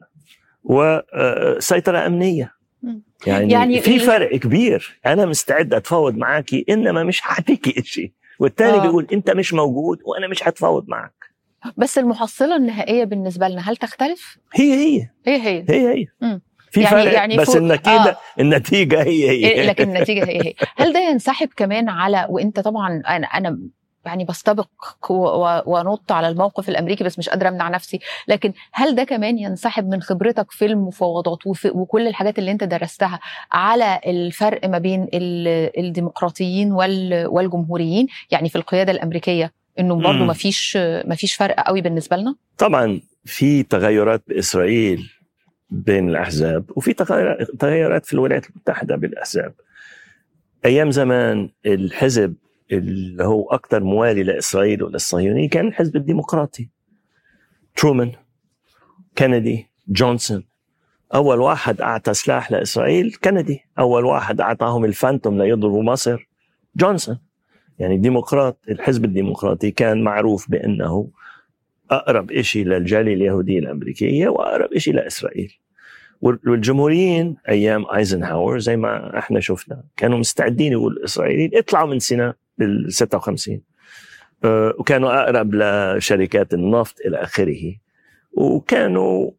وسيطره امنيه مم. يعني, يعني يعني في ال- فرق كبير انا مستعد اتفاوض معك انما مش هعطيكي شيء والتاني آه. بيقول انت مش موجود وانا مش هتفاوض معك بس المحصله النهائيه بالنسبه لنا هل تختلف؟ هي هي هي هي هي هي مم. في يعني- فرق يعني بس فوق- النتيجه آه. آه. النتيجه هي هي إيه، لكن النتيجه هي هي هل ده ينسحب كمان على وانت طبعا انا انا يعني بستبق و- و- ونط على الموقف الامريكي بس مش قادره امنع نفسي لكن هل ده كمان ينسحب من خبرتك في المفاوضات وفي وكل الحاجات اللي انت درستها على الفرق ما بين ال- الديمقراطيين وال- والجمهوريين يعني في القياده الامريكيه انه برضه مم. ما فيش ما فيش فرق قوي بالنسبه لنا طبعا في تغيرات باسرائيل بين الاحزاب وفي تغير- تغيرات في الولايات المتحده بالاحزاب ايام زمان الحزب اللي هو اكثر موالي لاسرائيل وللصهيونيه كان الحزب الديمقراطي ترومان كندي جونسون اول واحد اعطى سلاح لاسرائيل كندي اول واحد اعطاهم الفانتوم ليضربوا مصر جونسون يعني الديمقراط الحزب الديمقراطي كان معروف بانه اقرب شيء للجاليه اليهوديه الامريكيه واقرب شيء لاسرائيل والجمهوريين ايام ايزنهاور زي ما احنا شفنا كانوا مستعدين يقولوا الاسرائيليين اطلعوا من سيناء بال 56 آه، وكانوا اقرب لشركات النفط الى اخره وكانوا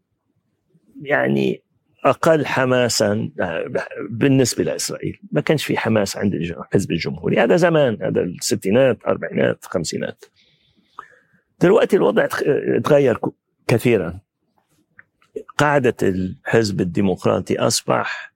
يعني اقل حماسا آه، بالنسبه لاسرائيل ما كانش في حماس عند الج- الحزب الجمهوري هذا زمان هذا الستينات اربعينات خمسينات دلوقتي الوضع تخ- تغير ك- كثيرا قاعدة الحزب الديمقراطي أصبح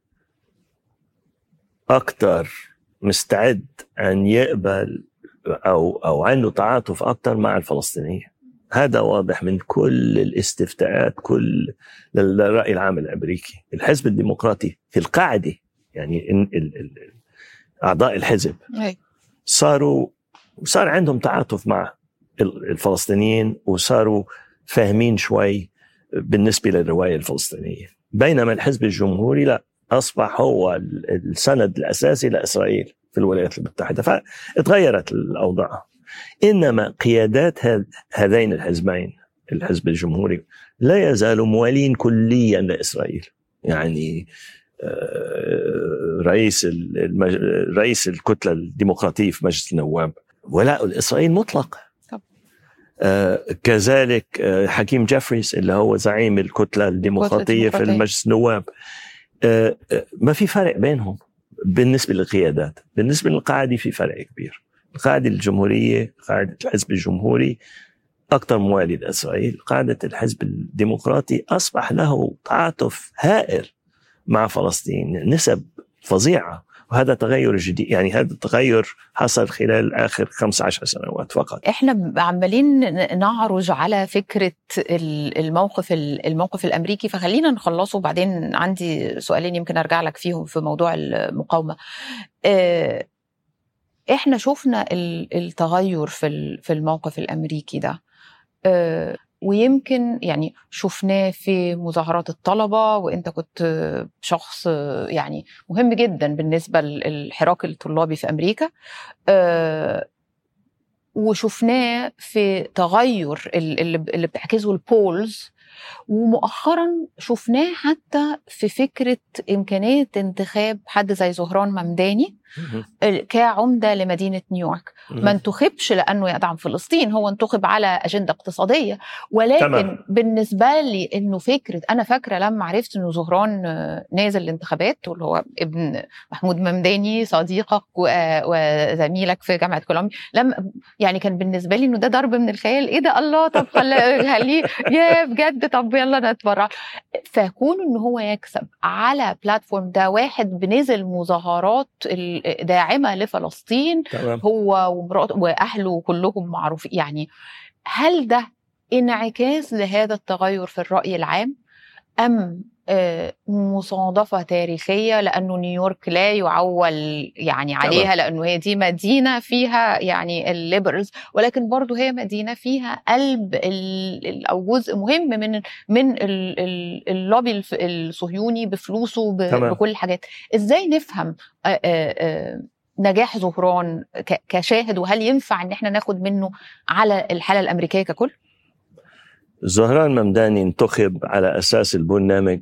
أكثر مستعد أن يقبل أو أو عنده تعاطف أكثر مع الفلسطينيين هذا واضح من كل الاستفتاءات كل للرأي العام الأمريكي الحزب الديمقراطي في القاعدة يعني ال- ال- ال- أعضاء الحزب صاروا صار عندهم تعاطف مع ال- الفلسطينيين وصاروا فاهمين شوي بالنسبة للرواية الفلسطينية بينما الحزب الجمهوري لا أصبح هو ال- السند الأساسي لإسرائيل في الولايات المتحدة فتغيرت الأوضاع إنما قيادات هذ- هذين الحزبين الحزب الجمهوري لا يزالوا موالين كليا لإسرائيل يعني آه، رئيس المج... رئيس الكتلة الديمقراطية في مجلس النواب ولاء لإسرائيل مطلق طب. آه كذلك آه حكيم جيفريز اللي هو زعيم الكتلة الديمقراطية في الديمقراطية. المجلس النواب آه، آه، ما في فرق بينهم بالنسبه للقيادات بالنسبه للقاعده في فرق كبير القاعده الجمهوريه قاعده الحزب الجمهوري اكثر موالي لاسرائيل قاعده الحزب الديمقراطي اصبح له تعاطف هائل مع فلسطين نسب فظيعه وهذا تغير جديد يعني هذا التغير حصل خلال اخر 15 سنوات فقط احنا عمالين نعرج على فكره الموقف الموقف الامريكي فخلينا نخلصه وبعدين عندي سؤالين يمكن ارجع لك فيهم في موضوع المقاومه آه، احنا شفنا التغير في في الموقف الامريكي ده آه، ويمكن يعني شفناه في مظاهرات الطلبه وانت كنت شخص يعني مهم جدا بالنسبه للحراك الطلابي في امريكا آه، وشفناه في تغير اللي بتعكسه البولز ومؤخرا شفناه حتى في فكره امكانيه انتخاب حد زي زهران ممداني كعمده لمدينه نيويورك ما انتخبش لانه يدعم فلسطين هو انتخب على اجنده اقتصاديه ولكن تمام. بالنسبه لي انه فكره انا فاكره لما عرفت انه زهران نازل الانتخابات واللي هو ابن محمود ممداني صديقك وزميلك في جامعه كولومبيا لما يعني كان بالنسبه لي انه ده ضرب من الخيال ايه ده الله طب خليه يا بجد طب يلا نتبرع فكون ان هو يكسب على بلاتفورم ده واحد بنزل مظاهرات داعمه لفلسطين تمام. هو ومراته واهله كلهم معروفين يعني هل ده انعكاس لهذا التغير في الراي العام ام آه، مصادفة تاريخية لأنه نيويورك لا يعول يعني عليها لأنه هي دي مدينة فيها يعني الليبرز ولكن برضه هي مدينة فيها قلب أو جزء مهم من من اللوبي الصهيوني بفلوسه بكل الحاجات إزاي نفهم آه، آه، نجاح زهران كشاهد وهل ينفع ان احنا ناخد منه على الحاله الامريكيه ككل؟ زهران ممداني انتخب على اساس البرنامج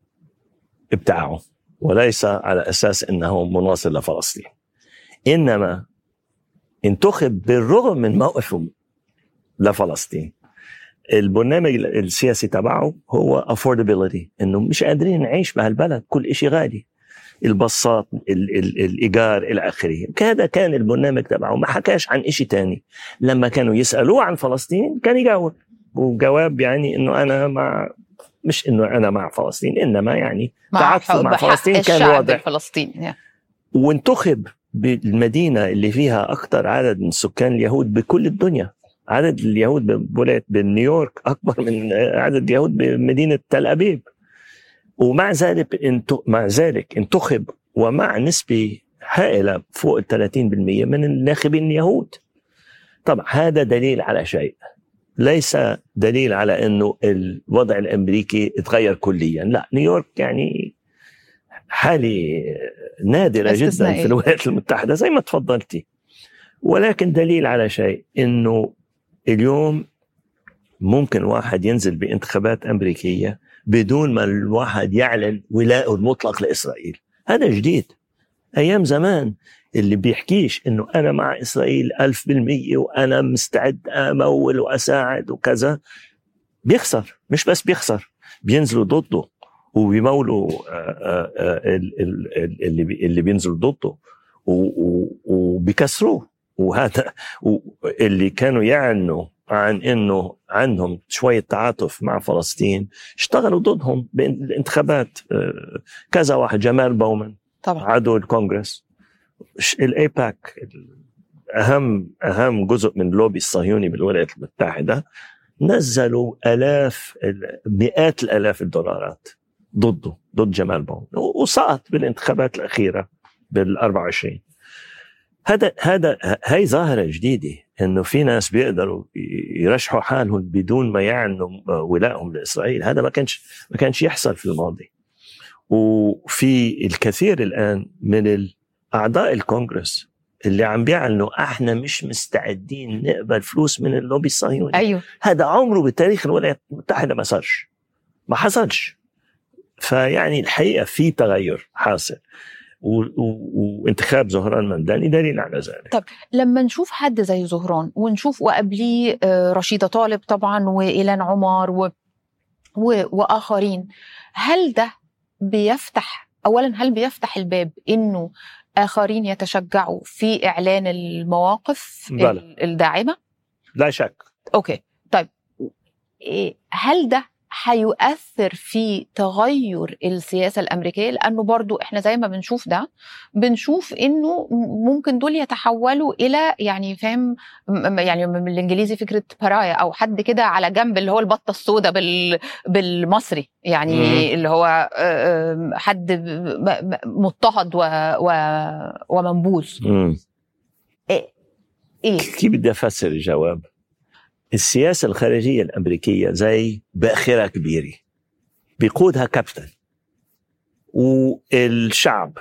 بتاعه وليس على اساس انه مناصر لفلسطين انما انتخب بالرغم من موقفه لفلسطين البرنامج السياسي تبعه هو affordability انه مش قادرين نعيش بهالبلد كل شيء غالي البساط ال ال الايجار الى اخره هذا كان البرنامج تبعه ما حكاش عن شيء تاني لما كانوا يسالوه عن فلسطين كان يجاوب وجواب يعني انه انا مع مش انه انا مع فلسطين انما يعني تعاطفه مع فلسطين كان واضح الفلسطيني وانتخب بالمدينه اللي فيها اكثر عدد من سكان اليهود بكل الدنيا عدد اليهود بولايه بنيويورك اكبر من عدد اليهود بمدينه تل ابيب ومع ذلك مع ذلك انتخب ومع نسبه هائله فوق ال 30% من الناخبين اليهود طبعا هذا دليل على شيء ليس دليل على انه الوضع الامريكي اتغير كليا لا نيويورك يعني حالة نادرة جدا في الولايات المتحدة زي ما تفضلتي ولكن دليل على شيء انه اليوم ممكن واحد ينزل بانتخابات امريكيه بدون ما الواحد يعلن ولاءه المطلق لاسرائيل هذا جديد ايام زمان اللي بيحكيش انه انا مع اسرائيل ألف بالمية وانا مستعد امول واساعد وكذا بيخسر مش بس بيخسر بينزلوا ضده وبيمولوا آه، آه، آه، اللي اللي بينزلوا ضده وبيكسروه وهذا اللي كانوا يعنوا عن انه عندهم شويه تعاطف مع فلسطين اشتغلوا ضدهم بالانتخابات كذا واحد جمال بومن طبعا عضو الكونغرس الايباك اهم اهم جزء من اللوبي الصهيوني بالولايات المتحده نزلوا الاف مئات الالاف الدولارات ضده ضد جمال بون وسقط بالانتخابات الاخيره بال 24 هذا هذا هي ظاهره جديده انه في ناس بيقدروا يرشحوا حالهم بدون ما يعنوا ولائهم لاسرائيل هذا ما كانش ما كانش يحصل في الماضي وفي الكثير الان من اعضاء الكونغرس اللي عم بيعلنوا احنا مش مستعدين نقبل فلوس من اللوبي الصهيوني ايوه هذا عمره بتاريخ الولايات المتحده ما صارش ما حصلش فيعني الحقيقه في تغير حاصل و... و... وانتخاب زهران ممداني دليل على ذلك طب لما نشوف حد زي زهران ونشوف وقبليه آه، رشيده طالب طبعا وايلان عمر و... و... واخرين هل ده بيفتح اولا هل بيفتح الباب انه اخرين يتشجعوا في اعلان المواقف بلى. ال- الداعمه لا شك اوكي طيب إيه، هل ده هيؤثر في تغير السياسة الأمريكية لأنه برضو إحنا زي ما بنشوف ده بنشوف إنه ممكن دول يتحولوا إلى يعني فاهم م- يعني من الإنجليزي فكرة برايا أو حد كده على جنب اللي هو البطة السوداء بال بالمصري يعني مم. اللي هو آه، آه، حد م- م- مضطهد و... و... ومنبوذ مم. إيه كيف بدي افسر الجواب؟ السياسه الخارجيه الامريكيه زي باخره كبيره بيقودها كابتن والشعب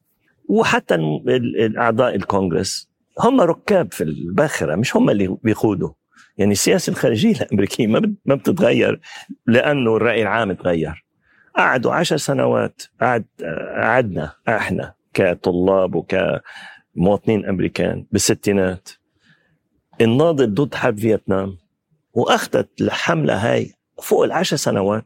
وحتى ال- ال- اعضاء الكونغرس هم ركاب في الباخره مش هم اللي بيقودوا يعني السياسه الخارجيه الامريكيه ما بت- ما بتتغير لانه الراي العام تغير قعدوا عشر سنوات قعد قعدنا احنا كطلاب وكمواطنين امريكان بالستينات الناضل ضد حرب فيتنام واخذت الحمله هاي فوق العشر سنوات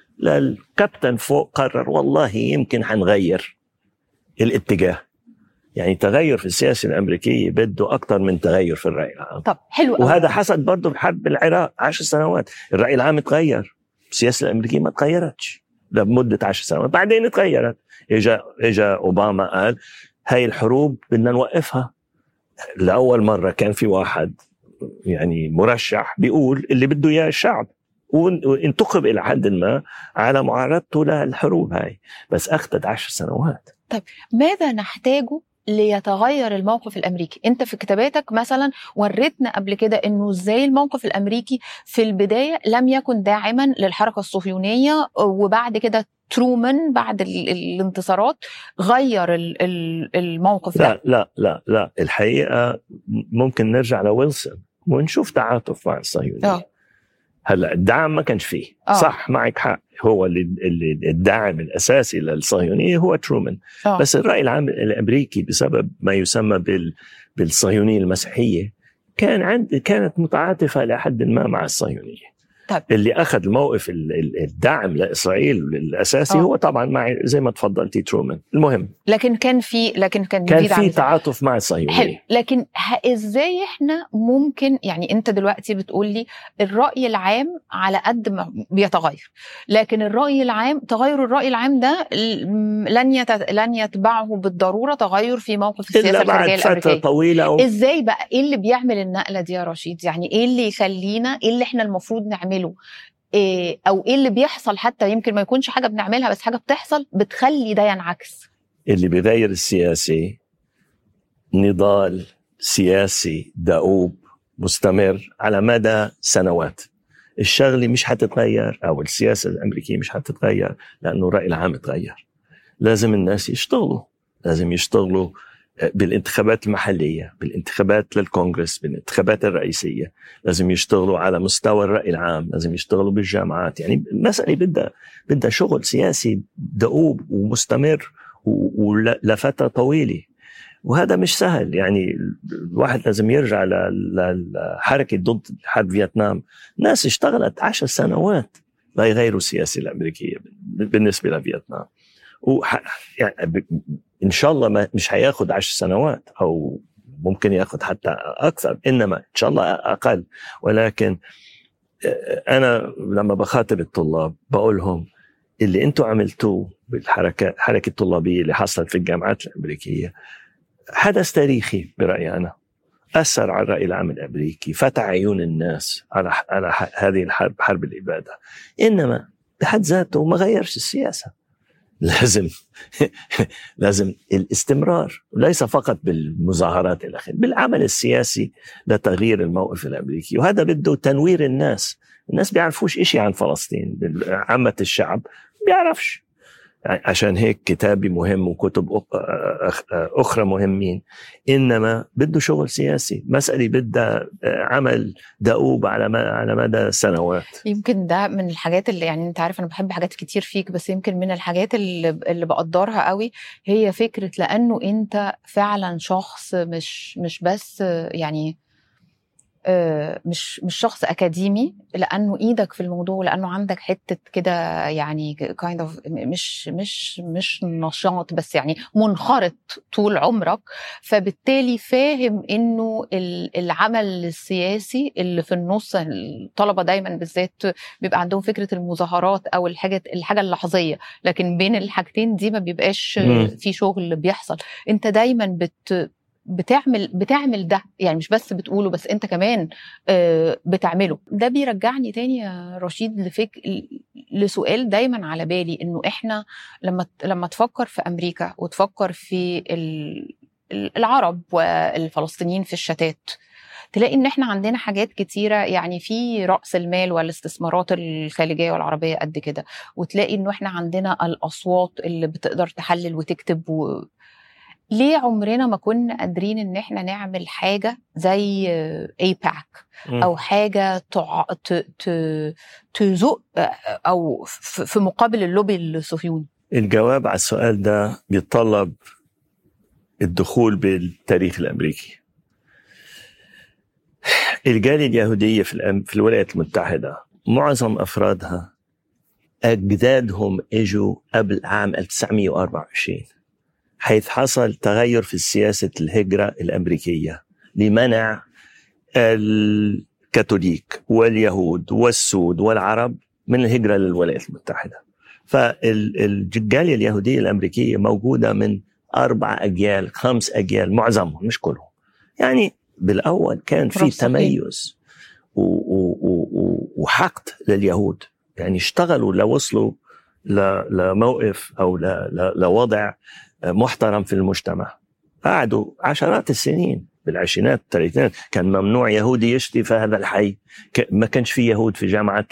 للكابتن فوق قرر والله يمكن حنغير الاتجاه يعني تغير في السياسه الامريكيه بده اكثر من تغير في الراي العام طب حلو أوي. وهذا حصل برضه بحرب العراق عشر سنوات الراي العام تغير السياسه الامريكيه ما تغيرتش لمده عشر سنوات بعدين تغيرت اجا اجا اوباما قال هاي الحروب بدنا نوقفها لاول مره كان في واحد يعني مرشح بيقول اللي بده اياه الشعب وان- وانتخب الى حد ما على معارضته للحروب هاي بس اخذت عشر سنوات ماذا نحتاجه ليتغير الموقف الامريكي انت في كتاباتك مثلا وريتنا قبل كده انه ازاي الموقف الامريكي في البدايه لم يكن داعما للحركه الصهيونيه وبعد كده ترومان بعد ال- الانتصارات غير ال- ال- الموقف ده لا لا لا لا الحقيقه ممكن نرجع لويلسون ونشوف تعاطف مع الصهيونيه اه هلا الدعم ما كانش فيه آه. صح معك حق هو اللي, اللي الداعم الاساسي للصهيونيه هو ترومان آه. بس الراي العام الامريكي بسبب ما يسمى بال بالصهيونيه المسيحيه كان عند كانت متعاطفه لحد ما مع الصهيونيه طيب. اللي اخذ الموقف ال- ال- الدعم لاسرائيل الاساسي آه. هو طبعا مع زي ما تفضلتي ترومان المهم لكن كان في لكن كان كان في دعم في زي- تعاطف مع الصهيونيه حلو لكن ه- ازاي احنا ممكن يعني انت دلوقتي بتقول لي الراي العام على قد ما بيتغير لكن الراي العام تغير الراي العام ده ل- م- لن يت... لن يتبعه بالضروره تغير في موقف السياسه الا الخارجيه بعد فتره الامريكيه طويله أو ازاي بقى ايه اللي بيعمل النقله دي يا رشيد يعني ايه اللي يخلينا ايه اللي احنا المفروض نعمله إيه او ايه اللي بيحصل حتى يمكن ما يكونش حاجه بنعملها بس حاجه بتحصل بتخلي ده ينعكس اللي بيغير السياسي نضال سياسي دؤوب مستمر على مدى سنوات الشغله مش حتتغير او السياسه الامريكيه مش حتتغير لانه الراي العام تغير لازم الناس يشتغلوا لازم يشتغلوا بالانتخابات المحليه بالانتخابات للكونغرس بالانتخابات الرئيسيه لازم يشتغلوا على مستوى الراي العام لازم يشتغلوا بالجامعات يعني المساله بدها بدها شغل سياسي دؤوب ومستمر و- ولفتره طويله وهذا مش سهل يعني الواحد لازم يرجع ل- للحركه ضد حرب فيتنام ناس اشتغلت عشر سنوات ليغيروا السياسه الامريكيه بالنسبه لفيتنام وح... يعني ب... ان شاء الله ما مش هياخد عشر سنوات او ممكن ياخد حتى اكثر انما ان شاء الله اقل ولكن انا لما بخاطب الطلاب بقول لهم اللي انتم عملتوه بالحركه الحركه الطلابيه اللي حصلت في الجامعات الامريكيه حدث تاريخي برايي انا اثر على الراي العام الامريكي فتح عيون الناس على على هذه الحرب حرب الاباده انما بحد ذاته ما غيرش السياسه لازم لازم الاستمرار وليس فقط بالمظاهرات الى اخره بالعمل السياسي لتغيير الموقف الامريكي وهذا بده تنوير الناس الناس بيعرفوش إشي عن فلسطين عامة الشعب بيعرفش يعني عشان هيك كتابي مهم وكتب أخرى مهمين إنما بده شغل سياسي مسألة بدها عمل دؤوب على على مدى سنوات يمكن ده من الحاجات اللي يعني انت عارف انا بحب حاجات كتير فيك بس يمكن من الحاجات اللي, اللي بقدرها قوي هي فكره لانه انت فعلا شخص مش مش بس يعني آه، مش مش شخص اكاديمي لانه ايدك في الموضوع ولانه عندك حته كده يعني كايند اوف مش مش مش نشاط بس يعني منخرط طول عمرك فبالتالي فاهم انه ال- العمل السياسي اللي في النص الطلبه دايما بالذات بيبقى عندهم فكره المظاهرات او الحاجه الحاجه اللحظيه لكن بين الحاجتين دي ما بيبقاش مم. في شغل بيحصل انت دايما بت بتعمل بتعمل ده يعني مش بس بتقوله بس انت كمان آه، بتعمله ده بيرجعني تاني يا رشيد لفك لسؤال دايما على بالي انه احنا لما لما تفكر في امريكا وتفكر في ال- العرب والفلسطينيين في الشتات تلاقي ان احنا عندنا حاجات كتيره يعني في راس المال والاستثمارات الخارجيه والعربيه قد كده وتلاقي انه احنا عندنا الاصوات اللي بتقدر تحلل وتكتب و... ليه عمرنا ما كنا قادرين ان احنا نعمل حاجه زي اي باك مم. او حاجه تع... ت... ت... تزق او ف- في مقابل اللوبي الصهيوني الجواب على السؤال ده بيتطلب الدخول بالتاريخ الامريكي الجالية اليهودية في, الأم... في الولايات المتحدة معظم أفرادها أجدادهم إجوا قبل عام 1924 حيث حصل تغير في سياسة الهجرة الأمريكية لمنع الكاثوليك واليهود والسود والعرب من الهجرة للولايات المتحدة فالجالية اليهودية الأمريكية موجودة من أربع أجيال خمس أجيال معظمهم مش كلهم يعني بالأول كان في رصيد. تميز و- و- و- و- وحقد لليهود يعني اشتغلوا لوصلوا ل- لموقف أو ل- ل- لوضع محترم في المجتمع قعدوا عشرات السنين بالعشرينات الثلاثينات كان ممنوع يهودي يشتي في هذا الحي ك- ما كانش في يهود في جامعة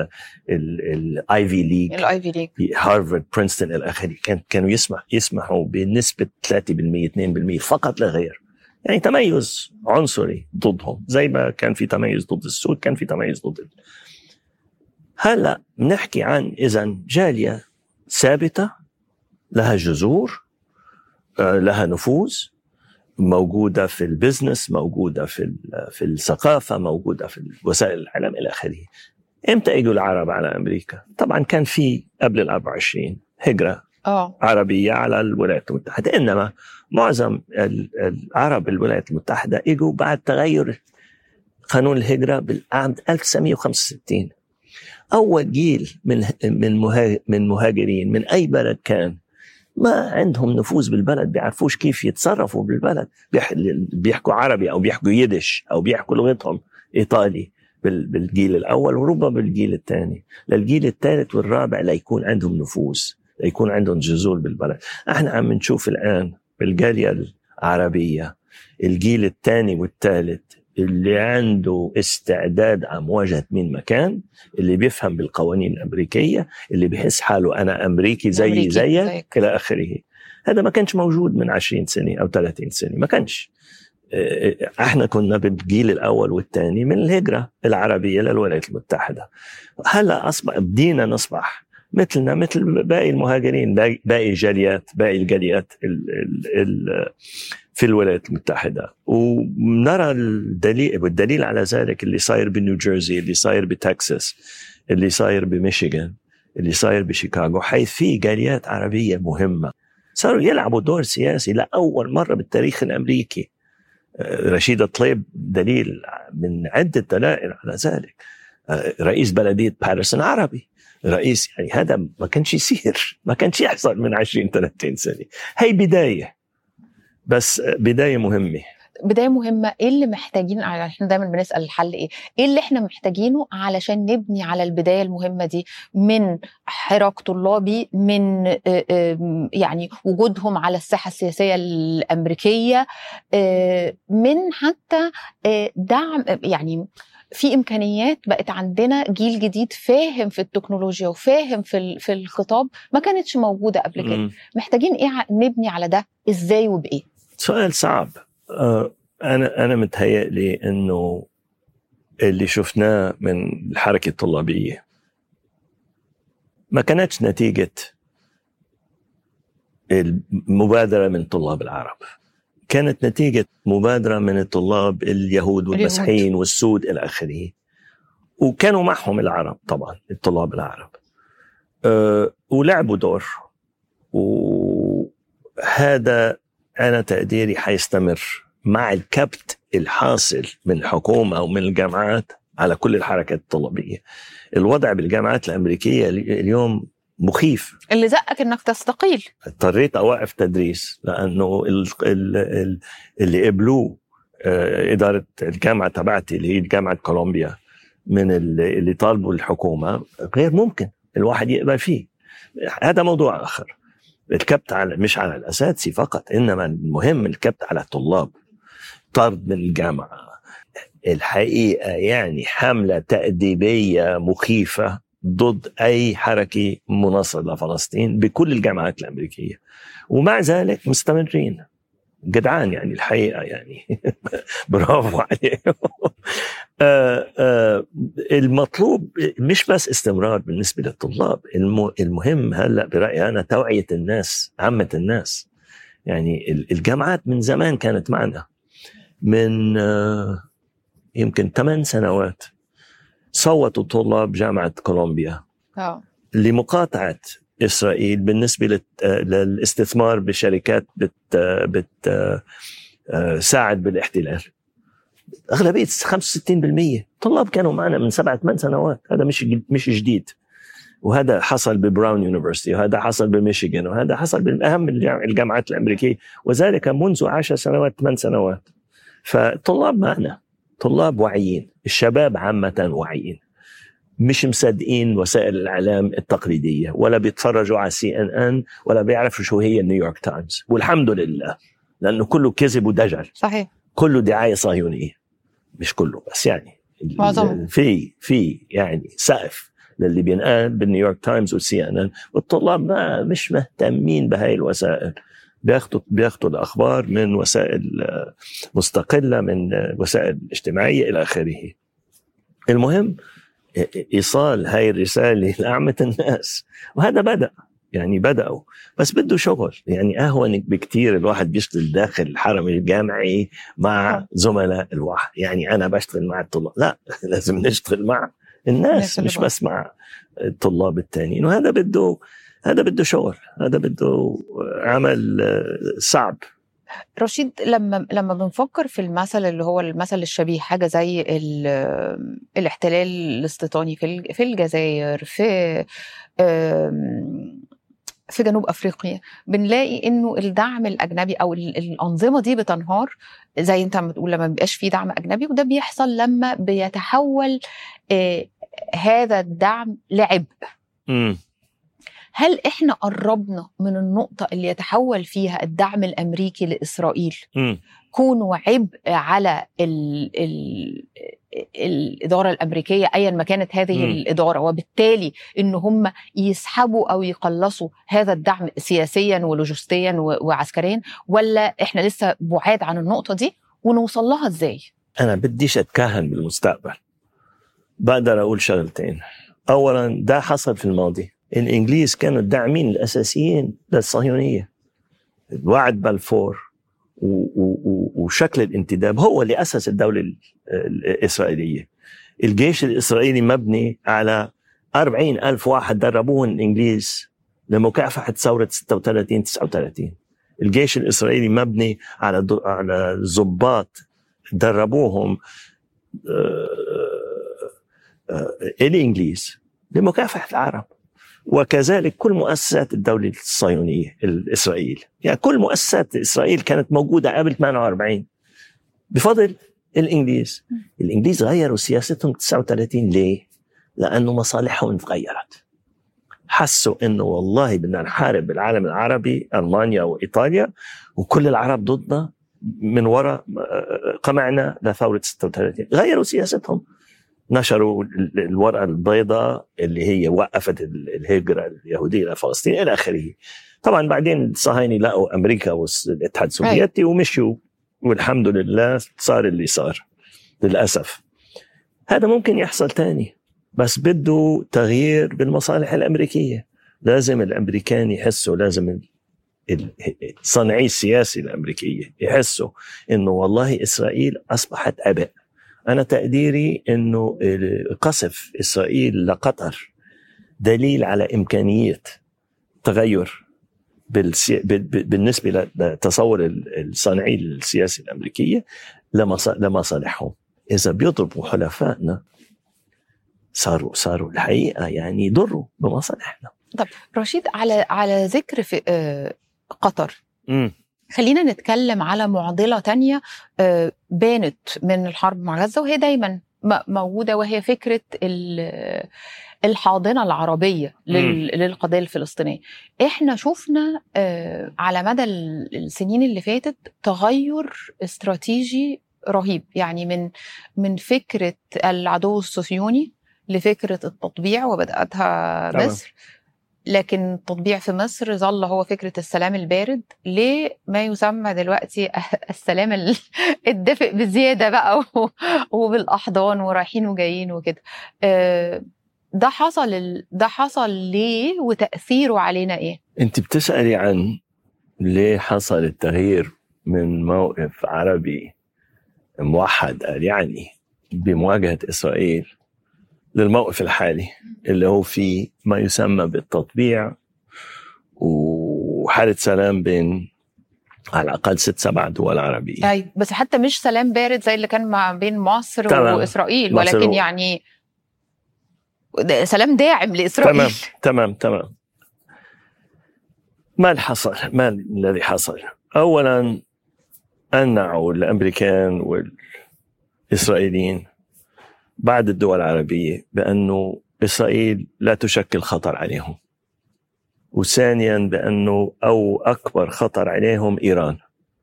الايفي ليج الايفي ليج في هارفارد برينستون الى اخره كان كانوا يسمح يسمحوا بنسبه 3% 2% فقط لا غير يعني تميز عنصري ضدهم زي ما كان في تميز ضد السود كان في تميز ضد ال- هلا بنحكي عن اذا جاليه ثابته لها جذور آه، لها نفوذ موجوده في البزنس موجوده في ال- في الثقافه موجوده في وسائل الاعلام الى اخره امتى اجوا العرب على امريكا؟ طبعا كان في قبل ال 24 هجره اه عربيه على الولايات المتحده انما معظم ال- العرب الولايات المتحده اجوا بعد تغير قانون الهجره بالعام 1965 اول جيل من من مها- من مهاجرين من اي بلد كان ما عندهم نفوذ بالبلد بيعرفوش كيف يتصرفوا بالبلد بيح- بيحكوا عربي او بيحكوا يدش او بيحكوا لغتهم ايطالي بال- بالجيل الاول وربما بالجيل الثاني للجيل الثالث والرابع ليكون عندهم نفوذ ليكون عندهم جذور بالبلد احنا عم نشوف الان بالجاليه العربيه الجيل الثاني والثالث اللي عنده استعداد على مواجهه مين مكان اللي بيفهم بالقوانين الامريكيه اللي بيحس حاله انا امريكي زي أمريكي زيك زيك. الى اخره هذا ما كانش موجود من 20 سنه او 30 سنه ما كانش إيه، احنا كنا بالجيل الاول والثاني من الهجره العربيه للولايات المتحده هلا اصبح بدينا نصبح مثلنا مثل باقي المهاجرين باقي- باقي الجاليات باقي الجاليات ال ال ال في الولايات المتحده ونرى الدليل والدليل على ذلك اللي صاير بنيو جيرسي اللي صاير بتكساس اللي صاير بميشيغان اللي صاير بشيكاغو حيث في جاليات عربيه مهمه صاروا يلعبوا دور سياسي لاول مره بالتاريخ الامريكي آه، رشيد طليب دليل من عده دلائل على ذلك آه، رئيس بلديه باريس عربي رئيس يعني هذا ما كانش يصير ما كانش يحصل من 20 30 سنه هي بدايه بس آه، بدايه مهمه بدايه مهمه ايه اللي محتاجين احنا دايما بنسال الحل ايه ايه اللي احنا محتاجينه علشان نبني على البدايه المهمه دي من حراك طلابي من آه، آه، يعني وجودهم على الساحه السياسيه الامريكيه آه، من حتى آه، دعم يعني في امكانيات بقت عندنا جيل جديد فاهم في التكنولوجيا وفاهم في ال- في الخطاب ما كانتش موجوده قبل كده مم. محتاجين ايه ع- نبني على ده ازاي وبايه سؤال صعب آه، انا انا متهيألي انه اللي شفناه من الحركه الطلابيه ما كانتش نتيجه المبادره من طلاب العرب كانت نتيجة مبادرة من الطلاب اليهود والمسيحيين والسود إلى آخره وكانوا معهم العرب طبعا الطلاب العرب أه ولعبوا دور وهذا أنا تقديري حيستمر مع الكبت الحاصل من الحكومة أو من الجامعات على كل الحركات الطلابية الوضع بالجامعات الأمريكية اليوم مخيف اللي زقك انك تستقيل اضطريت اوقف تدريس لانه ال ال ال اللي قبلوه آه، اداره الجامعه تبعتي اللي هي جامعه كولومبيا من اللي طالبوا الحكومه غير ممكن الواحد يقبل فيه هذا موضوع اخر الكبت على مش على الاساتذه فقط انما المهم الكبت على الطلاب طرد من الجامعه الحقيقه يعني حمله تاديبيه مخيفه ضد اي حركه مناصره لفلسطين بكل الجامعات الامريكيه ومع ذلك مستمرين جدعان يعني الحقيقه يعني برافو عليهم آه، آه، المطلوب مش بس استمرار بالنسبه للطلاب المهم هلا برايي انا توعيه الناس عامه الناس يعني الجامعات من زمان كانت معنا من آه، يمكن ثمان سنوات صوتوا طلاب جامعه كولومبيا أوه. لمقاطعه اسرائيل بالنسبه للاستثمار بشركات بت بت ساعد بالاحتلال اغلبيه 65% طلاب كانوا معنا من سبعة ثمان سنوات هذا مش مش جديد وهذا حصل ببراون يونيفرستي وهذا حصل بميشيغان وهذا حصل باهم الجامعات الامريكيه وذلك منذ عشر سنوات ثمان سنوات فالطلاب معنا طلاب واعيين الشباب عامة واعيين مش مصدقين وسائل الاعلام التقليديه ولا بيتفرجوا على سي ان ان ولا بيعرفوا شو هي نيويورك تايمز والحمد لله لانه كله كذب ودجل صحيح كله دعايه صهيونيه مش كله بس يعني معظم في في يعني سقف للي بينقال بالنيويورك تايمز والسي ان ان والطلاب ما مش مهتمين بهاي الوسائل بياخذوا بياخذوا الاخبار من وسائل مستقله من وسائل اجتماعيه الى اخره المهم ايصال هاي الرساله لعامه الناس وهذا بدا يعني بداوا بس بده شغل يعني اهون بكثير الواحد بيشتغل داخل الحرم الجامعي مع زملاء الواحد يعني انا بشتغل مع الطلاب لا لازم نشتغل مع الناس مش بس مع الطلاب الثانيين وهذا بده هذا بده شغل هذا بده عمل صعب رشيد لما لما بنفكر في المثل اللي هو المثل الشبيه حاجه زي الاحتلال الاستيطاني في في الجزائر في في جنوب افريقيا بنلاقي انه الدعم الاجنبي او الانظمه دي بتنهار زي انت بتقول لما بيبقاش في دعم اجنبي وده بيحصل لما بيتحول هذا الدعم لعبء هل احنا قربنا من النقطة اللي يتحول فيها الدعم الأمريكي لإسرائيل م. كونوا عبء على ال ال الإدارة الأمريكية أيا ما كانت هذه م. الإدارة وبالتالي إن هم يسحبوا أو يقلصوا هذا الدعم سياسيا ولوجستيا وعسكريا ولا إحنا لسه بعاد عن النقطة دي ونوصل لها إزاي؟ أنا بديش أتكهن بالمستقبل بقدر أقول شغلتين أولا ده حصل في الماضي الانجليز كانوا الداعمين الاساسيين للصهيونيه وعد بلفور وشكل الانتداب هو اللي اسس الدوله الاسرائيليه الجيش الاسرائيلي مبني على أربعين ألف واحد دربوهم الإنجليز لمكافحة ثورة 36 39 الجيش الإسرائيلي مبني على على ضباط دربوهم آه، آه، آه، الإنجليز لمكافحة العرب وكذلك كل مؤسسات الدولة الصهيونية الإسرائيل يعني كل مؤسسات إسرائيل كانت موجودة قبل 48 بفضل الإنجليز الإنجليز غيروا سياستهم 39 ليه؟ لأنه مصالحهم تغيرت حسوا انه والله بدنا نحارب العالم العربي المانيا وايطاليا وكل العرب ضدنا من وراء قمعنا لثوره 36 غيروا سياستهم نشروا الورقه البيضاء اللي هي وقفت الهجره اليهوديه الى فلسطين الى اخره. طبعا بعدين الصهاينه لقوا امريكا والاتحاد السوفيتي ومشوا والحمد لله صار اللي صار للاسف. هذا ممكن يحصل تاني بس بده تغيير بالمصالح الامريكيه. لازم الامريكان يحسوا لازم صانعي السياسي الامريكيه يحسوا انه والله اسرائيل اصبحت عبء انا تقديري انه قصف اسرائيل لقطر دليل على امكانيه تغير بالنسبه لتصور الصانعي السياسي الامريكيه لمصالحهم اذا بيضربوا حلفائنا صاروا صاروا الحقيقه يعني يضروا بمصالحنا طب رشيد على على ذكر في آه، قطر م. خلينا نتكلم على معضله تانية آه، بانت من الحرب مع غزه وهي دايما موجوده وهي فكره الحاضنه العربيه للقضيه الفلسطينيه احنا شفنا آه، على مدى السنين اللي فاتت تغير استراتيجي رهيب يعني من من فكره العدو الصهيوني لفكره التطبيع وبداتها مصر لكن التطبيع في مصر ظل هو فكرة السلام البارد لما يسمى دلوقتي السلام الدفء بزيادة بقى وبالأحضان ورايحين وجايين وكده آه، ده حصل ده حصل ليه وتأثيره علينا إيه؟ أنت بتسألي عن ليه حصل التغيير من موقف عربي موحد قال يعني بمواجهة إسرائيل للموقف الحالي اللي هو في ما يسمى بالتطبيع وحالة سلام بين على الأقل ست سبع دول عربية أي بس حتى مش سلام بارد زي اللي كان ما بين مصر تمام. وإسرائيل مصر ولكن و... يعني سلام داعم لإسرائيل تمام تمام تمام ما اللي حصل ما الذي حصل أولا أنعوا الأمريكان والإسرائيليين بعد الدول العربية بأنه إسرائيل لا تشكل خطر عليهم وثانيا بأنه أو أكبر خطر عليهم إيران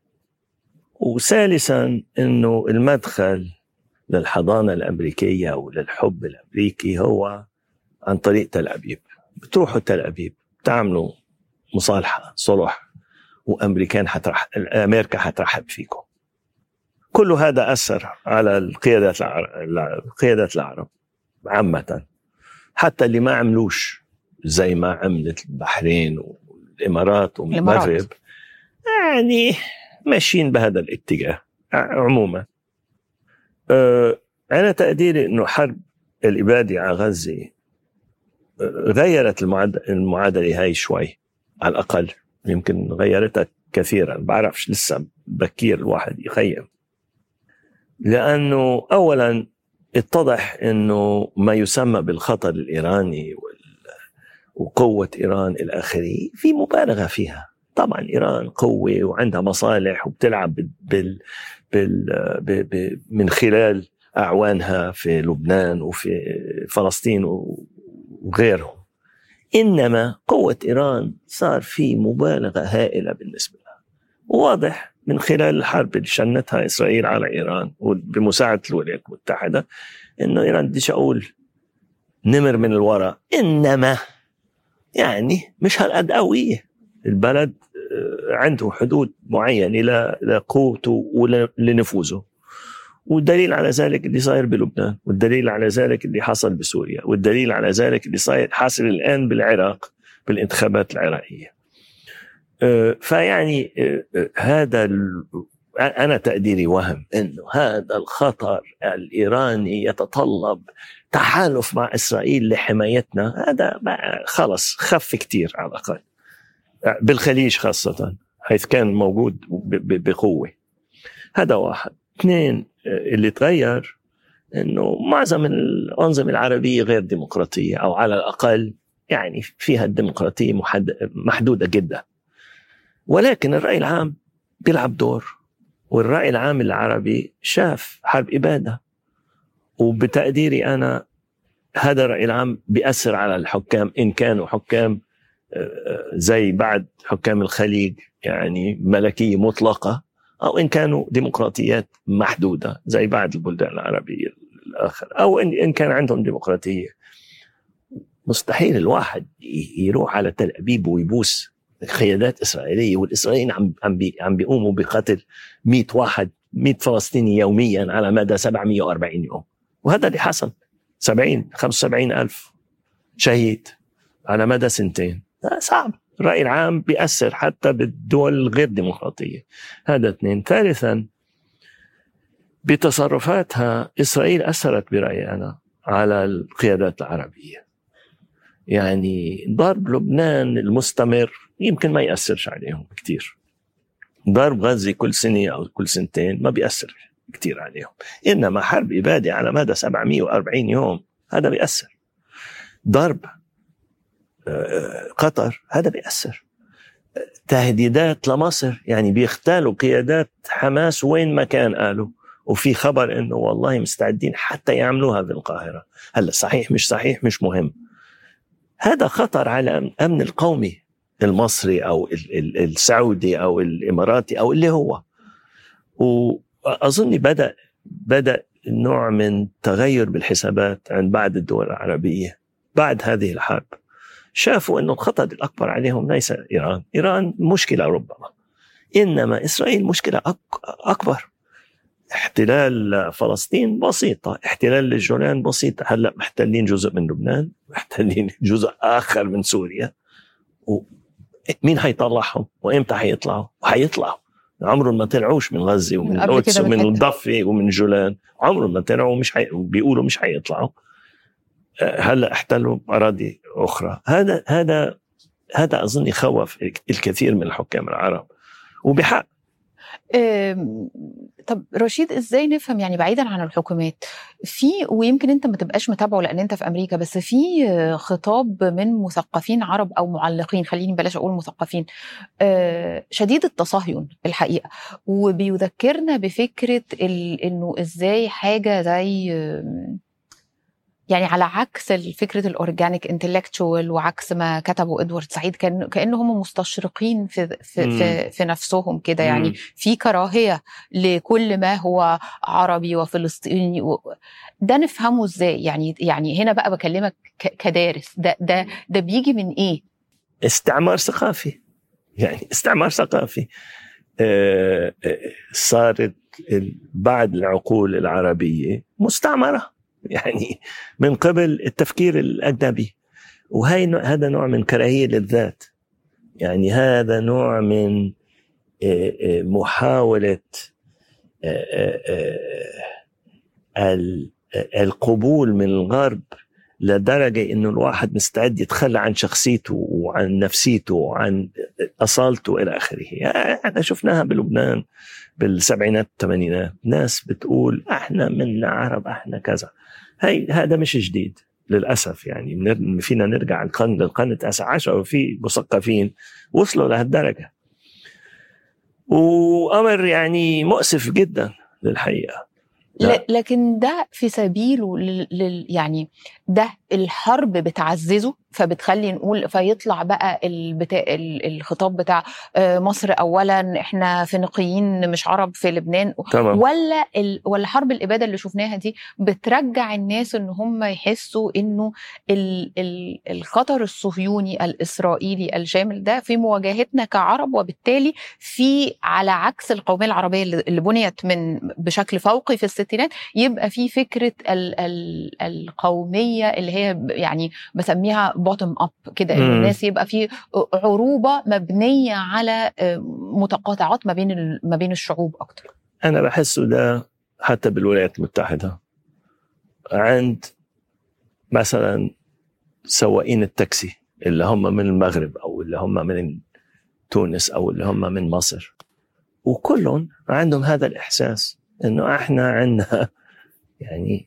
وثالثا أنه المدخل للحضانة الأمريكية أو للحب الأمريكي هو عن طريق تل أبيب بتروحوا تل أبيب تعملوا مصالحة صلح وأمريكان حترح أمريكا حترحب فيكم كل هذا أثر على القيادات العرب القيادات العرب عامة حتى اللي ما عملوش زي ما عملت البحرين والإمارات والمغرب يعني ماشيين بهذا الاتجاه عموما أه أنا تقديري أنه حرب الإبادة على غزة غيرت المعادلة هاي شوي على الأقل يمكن غيرتها كثيرا بعرفش لسه بكير الواحد يخيم لانه اولا اتضح انه ما يسمى بالخطر الايراني وقوه ايران الى اخره في مبالغه فيها طبعا ايران قوه وعندها مصالح وبتلعب بال, بال... ب... ب... من خلال اعوانها في لبنان وفي فلسطين وغيرهم انما قوه ايران صار في مبالغه هائله بالنسبه لها واضح من خلال الحرب اللي شنتها اسرائيل على ايران وبمساعده الولايات المتحده انه ايران بديش اقول نمر من الوراء انما يعني مش هالقد قويه البلد آه، عنده حدود معينه لقوته ولنفوذه والدليل على ذلك اللي صاير بلبنان والدليل على ذلك اللي حصل بسوريا والدليل على ذلك اللي صاير حاصل الآن بالعراق بالانتخابات العراقية آه، فيعني آه، آه، هذا انا تقديري وهم انه هذا الخطر الايراني يتطلب تحالف مع اسرائيل لحمايتنا هذا خلص خف كثير على الاقل بالخليج خاصه حيث كان موجود بقوه هذا واحد اثنين اللي تغير انه معظم الانظمه العربيه غير ديمقراطيه او على الاقل يعني فيها الديمقراطيه محدوده جدا ولكن الرأي العام بيلعب دور والرأي العام العربي شاف حرب إبادة وبتقديري أنا هذا الرأي العام بيأثر على الحكام إن كانوا حكام آه، زي بعد حكام الخليج يعني ملكية مطلقة أو إن كانوا ديمقراطيات محدودة زي بعض البلدان العربية الآخر أو إن كان عندهم ديمقراطية مستحيل الواحد يروح على تل أبيب ويبوس قيادات اسرائيليه والاسرائيليين عم عم بي عم بيقوموا بقتل 100 واحد 100 فلسطيني يوميا على مدى 740 يوم وهذا اللي حصل 70 75 الف شهيد على مدى سنتين صعب الرأي العام بيأثر حتى بالدول الغير ديمقراطية هذا اثنين ثالثا بتصرفاتها إسرائيل أثرت برأيي أنا على القيادات العربية يعني ضرب لبنان المستمر يمكن ما يأثرش عليهم كثير ضرب غزة كل سنة أو كل سنتين ما بيأثر كثير عليهم إنما حرب إبادة على مدى 740 يوم هذا بيأثر ضرب آه، قطر هذا بيأثر تهديدات لمصر يعني بيختالوا قيادات حماس وين ما كان قالوا وفي خبر انه والله مستعدين حتى يعملوها في القاهره هلا صحيح مش صحيح مش مهم هذا خطر على الامن القومي المصري او السعودي او الاماراتي او اللي هو واظن بدا بدا نوع من تغير بالحسابات عند بعض الدول العربيه بعد هذه الحرب شافوا انه الخطر الاكبر عليهم ليس ايران، ايران مشكله ربما انما اسرائيل مشكله اكبر احتلال فلسطين بسيطة احتلال الجولان بسيطة هلأ محتلين جزء من لبنان محتلين جزء آخر من سوريا مين حيطلعهم وإمتى حيطلعوا وحيطلعوا عمرهم ما طلعوش من غزة ومن القدس ومن الضفة ومن الجولان عمرهم ما طلعوا مش حي... بيقولوا مش حيطلعوا آه، هلا احتلوا اراضي اخرى هذا هذا هذا اظن يخوف الكثير من الحكام العرب وبحق طب رشيد ازاي نفهم يعني بعيدا عن الحكومات في ويمكن انت ما تبقاش متابعه لان انت في امريكا بس في خطاب من مثقفين عرب او معلقين خليني بلاش اقول مثقفين آه، شديد التصهين الحقيقه وبيذكرنا بفكره انه ازاي حاجه زي يعني على عكس فكره الاورجانيك انتلكتشوال وعكس ما كتبوا ادوارد سعيد كان كان هم مستشرقين في في في, في نفسهم كده يعني في كراهيه لكل ما هو عربي وفلسطيني و... ده نفهمه ازاي يعني يعني هنا بقى بكلمك كدارس ده ده ده بيجي من ايه استعمار ثقافي يعني استعمار ثقافي آه، آه، صارت بعض العقول العربيه مستعمره يعني من قبل التفكير الأجنبي وهي هذا نوع من كراهية للذات يعني هذا نوع من آه، آه، محاولة آه، القبول من الغرب لدرجة إنه الواحد مستعد يتخلى عن شخصيته وعن نفسيته وعن أصالته إلى آخره احنا شفناها بلبنان بالسبعينات الثمانينات ناس بتقول احنا من العرب احنا كذا هي هذا مش جديد للاسف يعني فينا نرجع القرن للقرن التاسع عشر وفي مثقفين وصلوا لهالدرجه وامر يعني مؤسف جدا للحقيقه لا. لكن ده في سبيله لل يعني ده الحرب بتعززه فبتخلي نقول فيطلع بقى البتا... الخطاب بتاع آه، مصر اولا احنا فينيقيين مش عرب في لبنان تمام. ولا ال... ولا حرب الاباده اللي شفناها دي بترجع الناس ان هم يحسوا انه ال... ال... الخطر الصهيوني الاسرائيلي الشامل ده في مواجهتنا كعرب وبالتالي في على عكس القوميه العربيه اللي بنيت من بشكل فوقي في الستينات يبقى في فكره ال... ال... القوميه اللي هي يعني بسميها بوتوم اب كده ان الناس يبقى في عروبه مبنيه على آه، متقاطعات ما بين ما بين الشعوب اكتر انا بحسه ده حتى بالولايات المتحده عند مثلا سواقين التاكسي اللي هم من المغرب او اللي هم من تونس او اللي هم من مصر وكلهم عندهم هذا الاحساس انه احنا عندنا يعني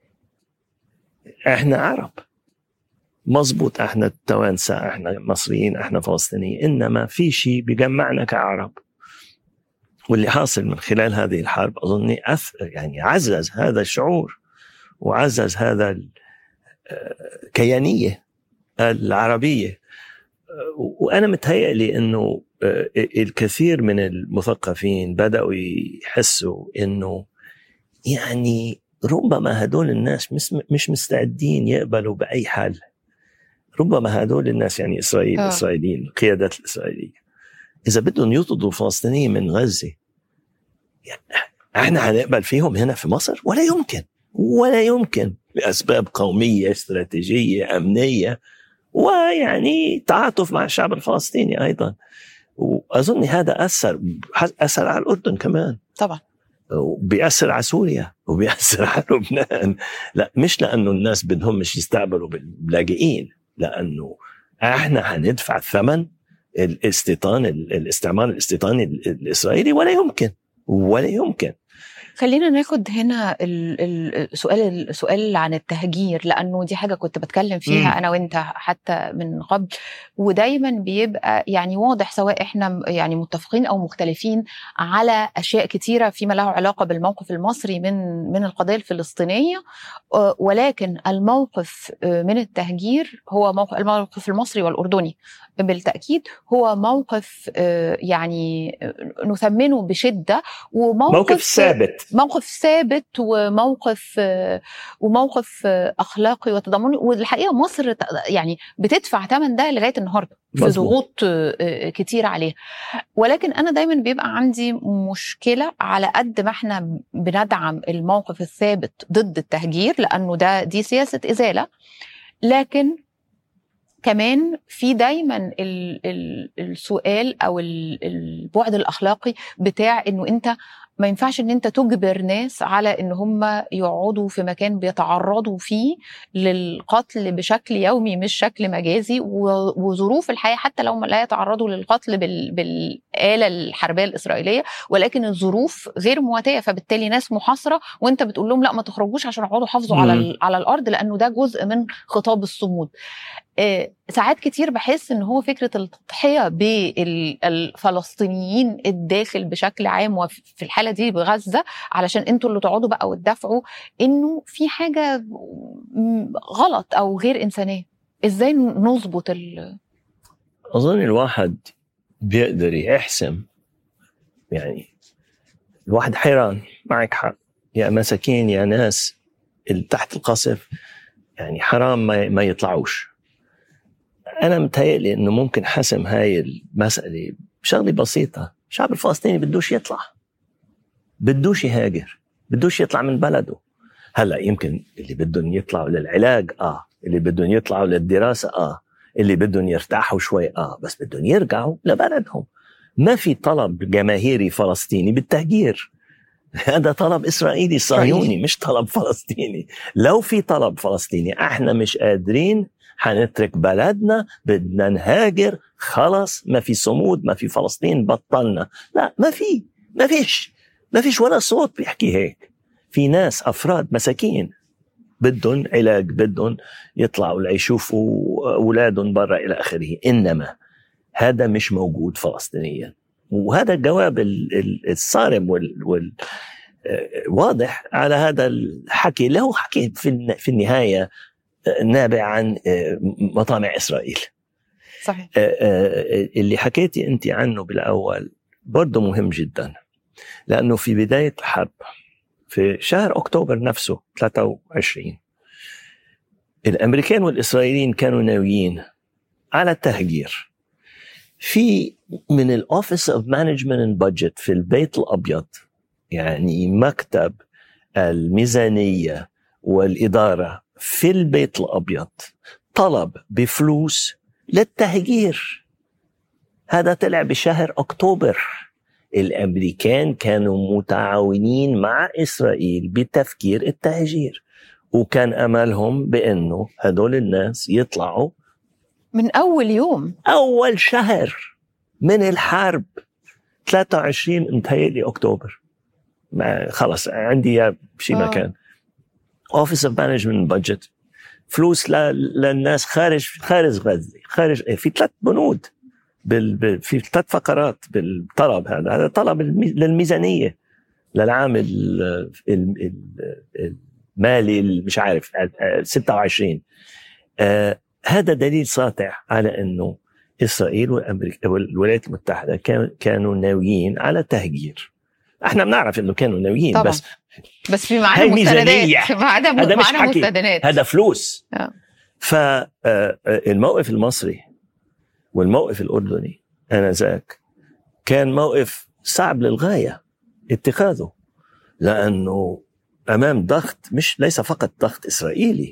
احنا عرب مزبوط احنا توانسة احنا مصريين احنا فلسطينيين انما في شيء بيجمعنا كعرب واللي حاصل من خلال هذه الحرب اظني أث... يعني عزز هذا الشعور وعزز هذا الكيانيه آه، العربيه وانا متهيألي انه آه، الكثير من المثقفين بداوا يحسوا انه يعني ربما هدول الناس مش مستعدين يقبلوا باي حال ربما هدول الناس يعني اسرائيل آه. الاسرائيليين القيادات الاسرائيليه اذا بدهم يطردوا الفلسطينيين من غزه يعني احنا هنقبل فيهم هنا في مصر ولا يمكن ولا يمكن لاسباب قوميه استراتيجيه امنيه ويعني تعاطف مع الشعب الفلسطيني ايضا واظن هذا اثر اثر على الاردن كمان طبعا وبيأثر على سوريا وبيأثر على لبنان لا مش لانه الناس بدهم مش يستقبلوا باللاجئين لانه احنا هندفع ثمن الاستيطان الاستعمار الاستيطاني الاسرائيلي ولا يمكن ولا يمكن خلينا ناخد هنا السؤال السؤال عن التهجير لانه دي حاجه كنت بتكلم فيها م. انا وانت حتى من قبل ودايما بيبقى يعني واضح سواء احنا يعني متفقين او مختلفين على اشياء كتيره فيما له علاقه بالموقف المصري من من القضيه الفلسطينيه ولكن الموقف من التهجير هو موقف الموقف المصري والاردني بالتاكيد هو موقف يعني نثمنه بشده وموقف موقف ثابت موقف ثابت وموقف وموقف اخلاقي وتضامني والحقيقه مصر يعني بتدفع ثمن ده لغايه النهارده في ضغوط كتير عليها ولكن انا دايما بيبقى عندي مشكله على قد ما احنا بندعم الموقف الثابت ضد التهجير لانه ده دي سياسه ازاله لكن كمان في دايما ال ال السؤال او البعد الاخلاقي بتاع انه انت ما ينفعش ان انت تجبر ناس على ان هم يقعدوا في مكان بيتعرضوا فيه للقتل بشكل يومي مش شكل مجازي وظروف الحياه حتى لو لا يتعرضوا للقتل بالاله الحربيه الاسرائيليه ولكن الظروف غير مواتيه فبالتالي ناس محاصره وانت بتقول لهم لا ما تخرجوش عشان اقعدوا حافظوا على على الارض لانه ده جزء من خطاب الصمود ساعات كتير بحس ان هو فكره التضحيه بالفلسطينيين الداخل بشكل عام وفي الحاله دي بغزه علشان انتوا اللي تقعدوا بقى وتدافعوا انه في حاجه غلط او غير انسانيه ازاي نظبط ال اظن الواحد بيقدر يحسم يعني الواحد حيران معك حق يا مساكين يا ناس اللي تحت القصف يعني حرام ما, ما يطلعوش انا متهيألي انه ممكن حسم هاي المساله بشغله بسيطه الشعب الفلسطيني بدوش يطلع بدوش يهاجر بدوش يطلع من بلده هلا يمكن اللي بدهم يطلعوا للعلاج اه اللي بدهم يطلعوا للدراسه اه اللي بدهم يرتاحوا شوي اه بس بدهم يرجعوا لبلدهم ما في طلب جماهيري فلسطيني بالتهجير هذا طلب اسرائيلي صهيوني مش طلب فلسطيني لو في طلب فلسطيني احنا مش قادرين حنترك بلدنا بدنا نهاجر خلص ما في صمود ما في فلسطين بطلنا لا ما في ما فيش ما فيش ولا صوت بيحكي هيك في ناس افراد مساكين بدهم علاج بدهم يطلعوا ليشوفوا اولادهم برا الى اخره انما هذا مش موجود فلسطينيا وهذا الجواب الصارم وال, وال واضح على هذا الحكي له حكي في في النهايه نابع عن مطامع اسرائيل صحيح اللي حكيتي انت عنه بالاول برضه مهم جدا لانه في بدايه الحرب في شهر اكتوبر نفسه 23 الامريكان والاسرائيليين كانوا ناويين على التهجير في من الاوفيس اوف مانجمنت اند بادجت في البيت الابيض يعني مكتب الميزانيه والاداره في البيت الابيض طلب بفلوس للتهجير هذا طلع بشهر اكتوبر الامريكان كانوا متعاونين مع اسرائيل بتفكير التهجير وكان املهم بانه هدول الناس يطلعوا من اول يوم اول شهر من الحرب 23 متهيألي اكتوبر ما خلص عندي يا شي مكان اوفيس اوف مانجمنت بادجت فلوس للناس خارج خارج غزه خارج في ثلاث بنود بال... في ثلاث فقرات بالطلب هذا هذا طلب للميزانيه للعام المالي مش عارف 26 آه هذا دليل ساطع على انه اسرائيل وامريكا والولايات المتحده كانوا ناويين على تهجير احنا بنعرف انه كانوا ناويين طبعا. بس بس في معانا مستندات في معانا هذا مش معانا حكي مستندات هذا فلوس آه. فالموقف المصري والموقف الاردني انذاك كان موقف صعب للغايه اتخاذه لانه امام ضغط مش ليس فقط ضغط اسرائيلي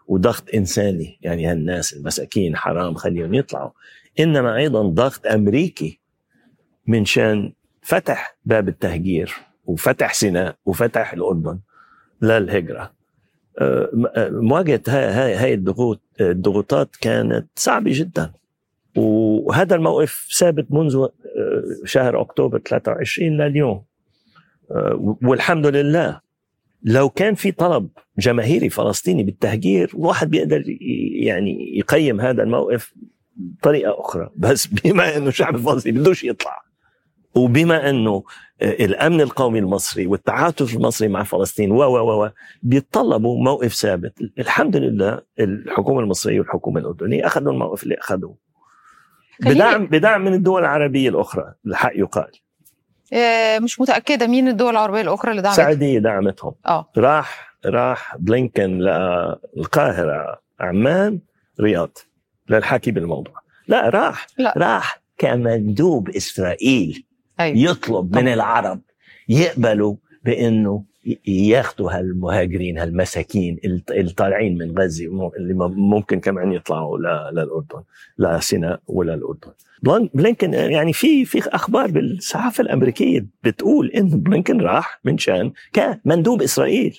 وضغط انساني يعني هالناس المساكين حرام خليهم يطلعوا انما ايضا ضغط امريكي من شان فتح باب التهجير وفتح سيناء وفتح الاردن للهجره آه، آه، مواجهه هاي هاي الضغوط الضغوطات كانت صعبه جدا وهذا الموقف ثابت منذ آه، شهر اكتوبر 23 لليوم والحمد لله لو كان في طلب جماهيري فلسطيني بالتهجير الواحد بيقدر يعني يقيم هذا الموقف بطريقه اخرى بس بما انه الشعب الفلسطيني بدوش يطلع وبما انه الامن القومي المصري والتعاطف المصري مع فلسطين و و و بيتطلبوا موقف ثابت الحمد لله الحكومه المصريه والحكومه الاردنيه اخذوا الموقف اللي اخذوه بدعم بدعم من الدول العربيه الاخرى الحق يقال آه، مش متاكده مين الدول العربيه الاخرى اللي دعمت السعوديه دعمتهم اه راح راح بلينكن للقاهره عمان رياض للحكي بالموضوع لا راح لا. راح كمندوب اسرائيل أيوة. يطلب من العرب يقبلوا بانه ياخذوا هالمهاجرين هالمساكين الطالعين من غزه اللي ممكن كمان يطلعوا للاردن لسيناء ولا الاردن بلينكن يعني في في اخبار بالصحافه الامريكيه بتقول ان بلينكن راح من شان كمندوب اسرائيل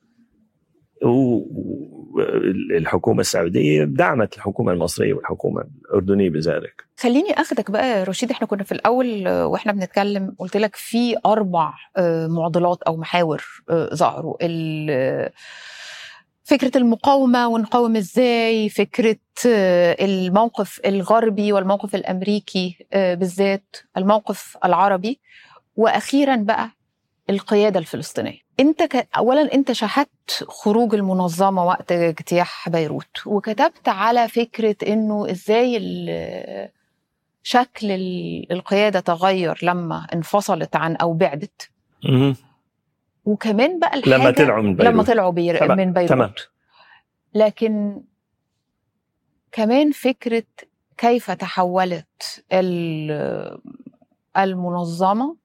والحكومه السعوديه دعمت الحكومه المصريه والحكومه الاردنيه بذلك خليني اخدك بقى رشيد احنا كنا في الاول واحنا بنتكلم قلت لك في اربع معضلات او محاور ظهروا فكرة المقاومة ونقاوم ازاي فكرة الموقف الغربي والموقف الأمريكي بالذات الموقف العربي وأخيرا بقى القيادة الفلسطينية انت ك... اولا انت شاهدت خروج المنظمه وقت اجتياح بيروت وكتبت على فكره انه ازاي ال... شكل القياده تغير لما انفصلت عن او بعدت وكمان بقى الحاجه لما طلعوا من بيروت لما طلعوا بير... تمام. من بيروت تمام. لكن كمان فكره كيف تحولت المنظمه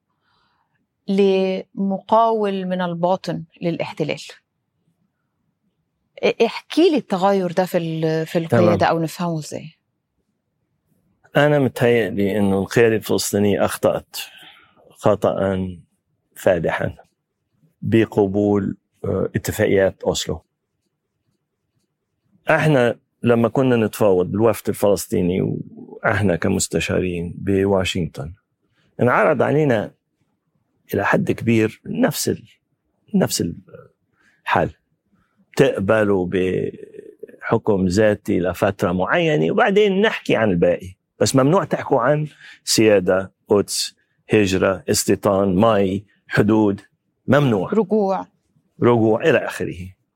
لمقاول من الباطن للاحتلال احكي لي التغير ده في في القياده تمام. او نفهمه ازاي انا متهيألي انه القياده الفلسطينيه اخطات خطا فادحا بقبول اتفاقيات اوسلو احنا لما كنا نتفاوض بالوفد الفلسطيني واحنا كمستشارين بواشنطن انعرض علينا الى حد كبير نفس ال... نفس الحال تقبلوا بحكم ذاتي لفتره معينه وبعدين نحكي عن الباقي بس ممنوع تحكوا عن سياده قدس هجره استيطان مي حدود ممنوع رجوع رجوع الى اخره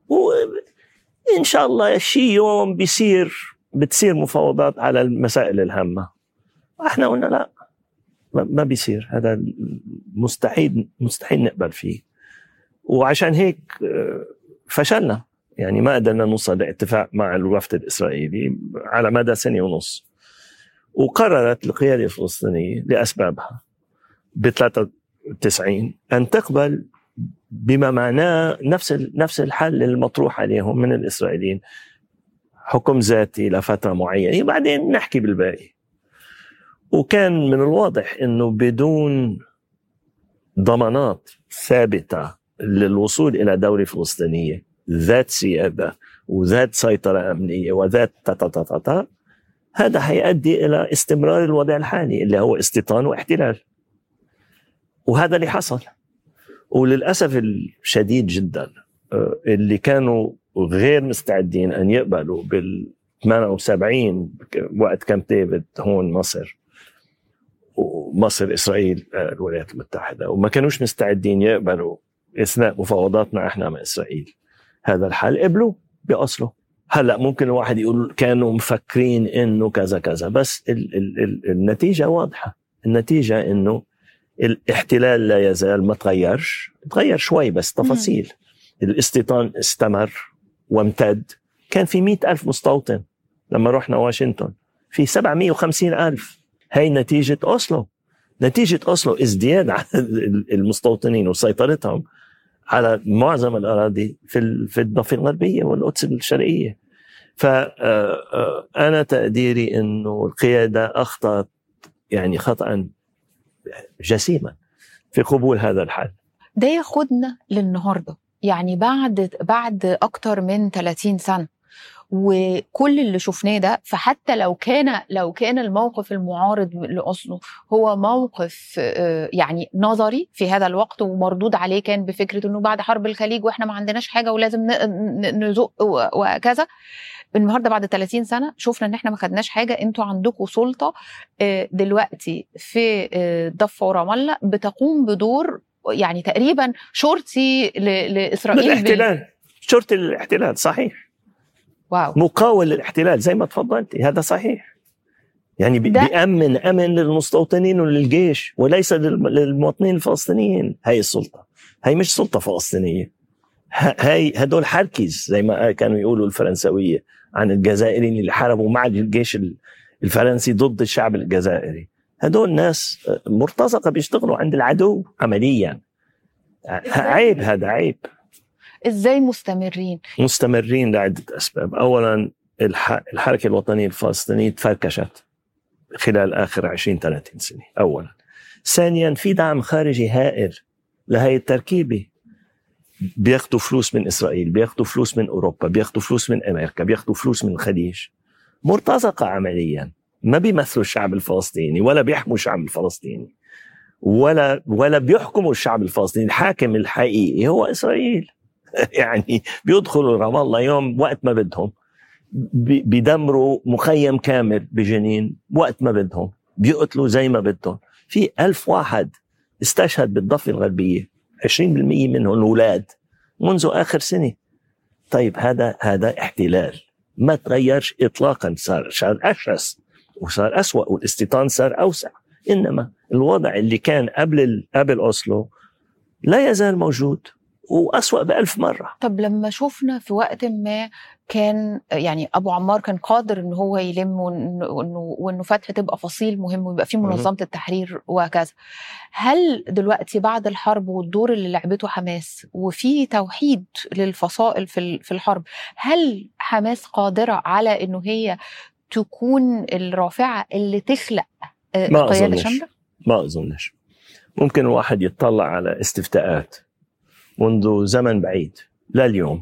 وان شاء الله شي يوم بيصير بتصير مفاوضات على المسائل الهامه احنا قلنا لا ما بيصير هذا مستحيل مستحيل نقبل فيه وعشان هيك فشلنا يعني ما قدرنا نوصل لاتفاق مع الوفد الاسرائيلي على مدى سنه ونص وقررت القياده الفلسطينيه لاسبابها ب 93 ان تقبل بما معناه نفس نفس الحل المطروح عليهم من الاسرائيليين حكم ذاتي لفتره معينه بعدين نحكي بالباقي وكان من الواضح انه بدون ضمانات ثابته للوصول الى دوله فلسطينيه ذات سياده وذات سيطره امنيه وذات تا تا تا تا, تا هذا حيؤدي الى استمرار الوضع الحالي اللي هو استيطان واحتلال وهذا اللي حصل وللاسف الشديد جدا اللي كانوا غير مستعدين ان يقبلوا بال 78 وقت كامب ديفيد هون مصر ومصر اسرائيل الولايات المتحده وما كانوش مستعدين يقبلوا اثناء مفاوضاتنا احنا مع اسرائيل هذا الحل قبلوا باصله هلا ممكن الواحد يقول كانوا مفكرين انه كذا كذا بس ال ال ال النتيجه واضحه النتيجه انه الاحتلال لا يزال ما تغيرش تغير شوي بس تفاصيل الاستيطان استمر وامتد كان في مئة ألف مستوطن لما رحنا واشنطن في 750 ألف هي نتيجة أوسلو نتيجة أوسلو ازدياد عدد المستوطنين وسيطرتهم على معظم الأراضي في في الضفة الغربية والقدس الشرقية فأنا تقديري أنه القيادة أخطأت يعني خطأ جسيما في قبول هذا الحل ده ياخدنا للنهارده يعني بعد بعد اكتر من 30 سنه وكل اللي شفناه ده فحتى لو كان لو كان الموقف المعارض لاوسلو هو موقف آه، يعني نظري في هذا الوقت ومردود عليه كان بفكره انه بعد حرب الخليج واحنا ما عندناش حاجه ولازم ن- ن- نزق و- وكذا النهارده بعد 30 سنه شفنا ان احنا ما خدناش حاجه انتوا عندكم سلطه آه، دلوقتي في آه، ضفه ورام الله بتقوم بدور يعني تقريبا شرطي ل- لاسرائيل بال- بالاحتلال شرطة الاحتلال صحيح واو مقاول للاحتلال زي ما تفضلتي هذا صحيح يعني بي- ده- بيأمن أمن للمستوطنين وللجيش وليس للم- للمواطنين الفلسطينيين هاي السلطة هاي مش سلطة فلسطينية ه- هاي هدول حركز زي ما كانوا يقولوا الفرنسوية عن الجزائريين اللي حاربوا مع الجيش ال- الفرنسي ضد الشعب الجزائري هدول ناس مرتزقة بيشتغلوا عند العدو عمليا عيب هذا عيب ازاي مستمرين مستمرين لعدة أسباب أولا الح- الحركة الوطنية الفلسطينية تفركشت خلال آخر 20 30 سنة أولا ثانيا في دعم خارجي هائل لهي التركيبة بياخدوا فلوس من إسرائيل بياخدوا فلوس من أوروبا بياخدوا فلوس من أمريكا بياخدوا فلوس من الخليج مرتزقة عمليا ما بيمثلوا الشعب الفلسطيني ولا بيحموا الشعب الفلسطيني ولا ولا بيحكموا الشعب الفلسطيني الحاكم الحقيقي هو إسرائيل يعني بيدخلوا رام الله يوم وقت ما بدهم بي- بيدمروا مخيم كامل بجنين وقت ما بدهم بيقتلوا زي ما بدهم في ألف واحد استشهد بالضفة الغربية 20% منهم أولاد منذ آخر سنة طيب هذا هذا احتلال ما تغيرش إطلاقا صار صار أشرس وصار أسوأ والاستيطان صار أوسع إنما الوضع اللي كان قبل ال- قبل أوسلو لا يزال موجود وأسوأ بألف مرة طب لما شفنا في وقت ما كان يعني ابو عمار كان قادر ان هو يلم وإن- وانه وانه فتح تبقى فصيل مهم ويبقى فيه مهم. منظمه التحرير وهكذا هل دلوقتي بعد الحرب والدور اللي لعبته حماس وفي توحيد للفصائل في ال- في الحرب هل حماس قادره على انه هي تكون الرافعه اللي تخلق آه، ما قياده أظنش. شامله ما أظنش ممكن الواحد يطلع على استفتاءات منذ زمن بعيد لا اليوم